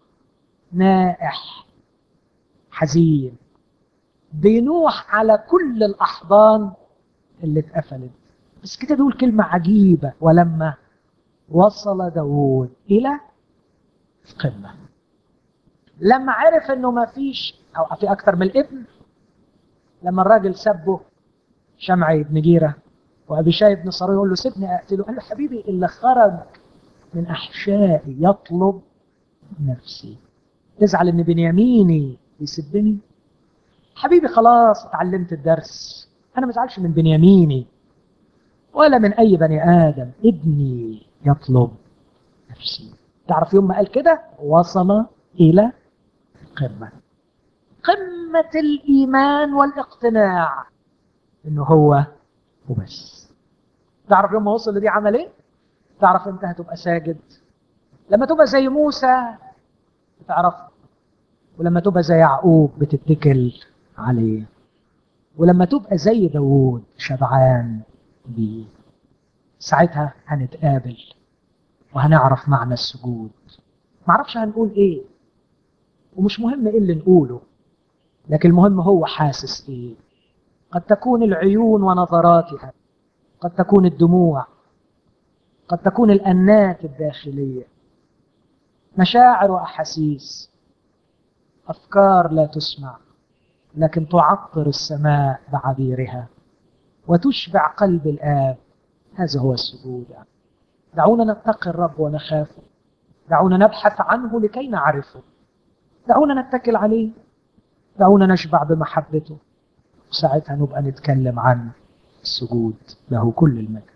نائح حزين بينوح على كل الأحضان اللي اتقفلت بس كده بيقول كلمة عجيبة ولما وصل داود إلى القمة لما عرف انه ما فيش او في اكثر من الابن لما الراجل سبه شمعي بن جيرة وابيشاي بن صار يقول له سيبني اقتله قال له حبيبي اللي خرج من احشائي يطلب نفسي تزعل ان بنياميني يسبني حبيبي خلاص اتعلمت الدرس انا ما ازعلش من بنياميني ولا من اي بني ادم ابني يطلب نفسي تعرف يوم ما قال كده وصل الى القمه قمه الايمان والاقتناع انه هو وبس تعرف يوم ما وصل لدي عمل ايه تعرف امتى هتبقى ساجد لما تبقى زي موسى بتعرف ولما تبقى زي يعقوب بتتكل عليه ولما تبقى زي داوود شبعان بيه ساعتها هنتقابل وهنعرف معنى السجود معرفش هنقول ايه ومش مهم ايه اللي نقوله لكن المهم هو حاسس ايه قد تكون العيون ونظراتها قد تكون الدموع قد تكون الأنات الداخلية مشاعر وأحاسيس أفكار لا تسمع لكن تعطر السماء بعبيرها وتشبع قلب الآب هذا هو السجود دعونا نتقي الرب ونخافه دعونا نبحث عنه لكي نعرفه دعونا نتكل عليه دعونا نشبع بمحبته وساعتها نبقى نتكلم عن السجود له كل المجد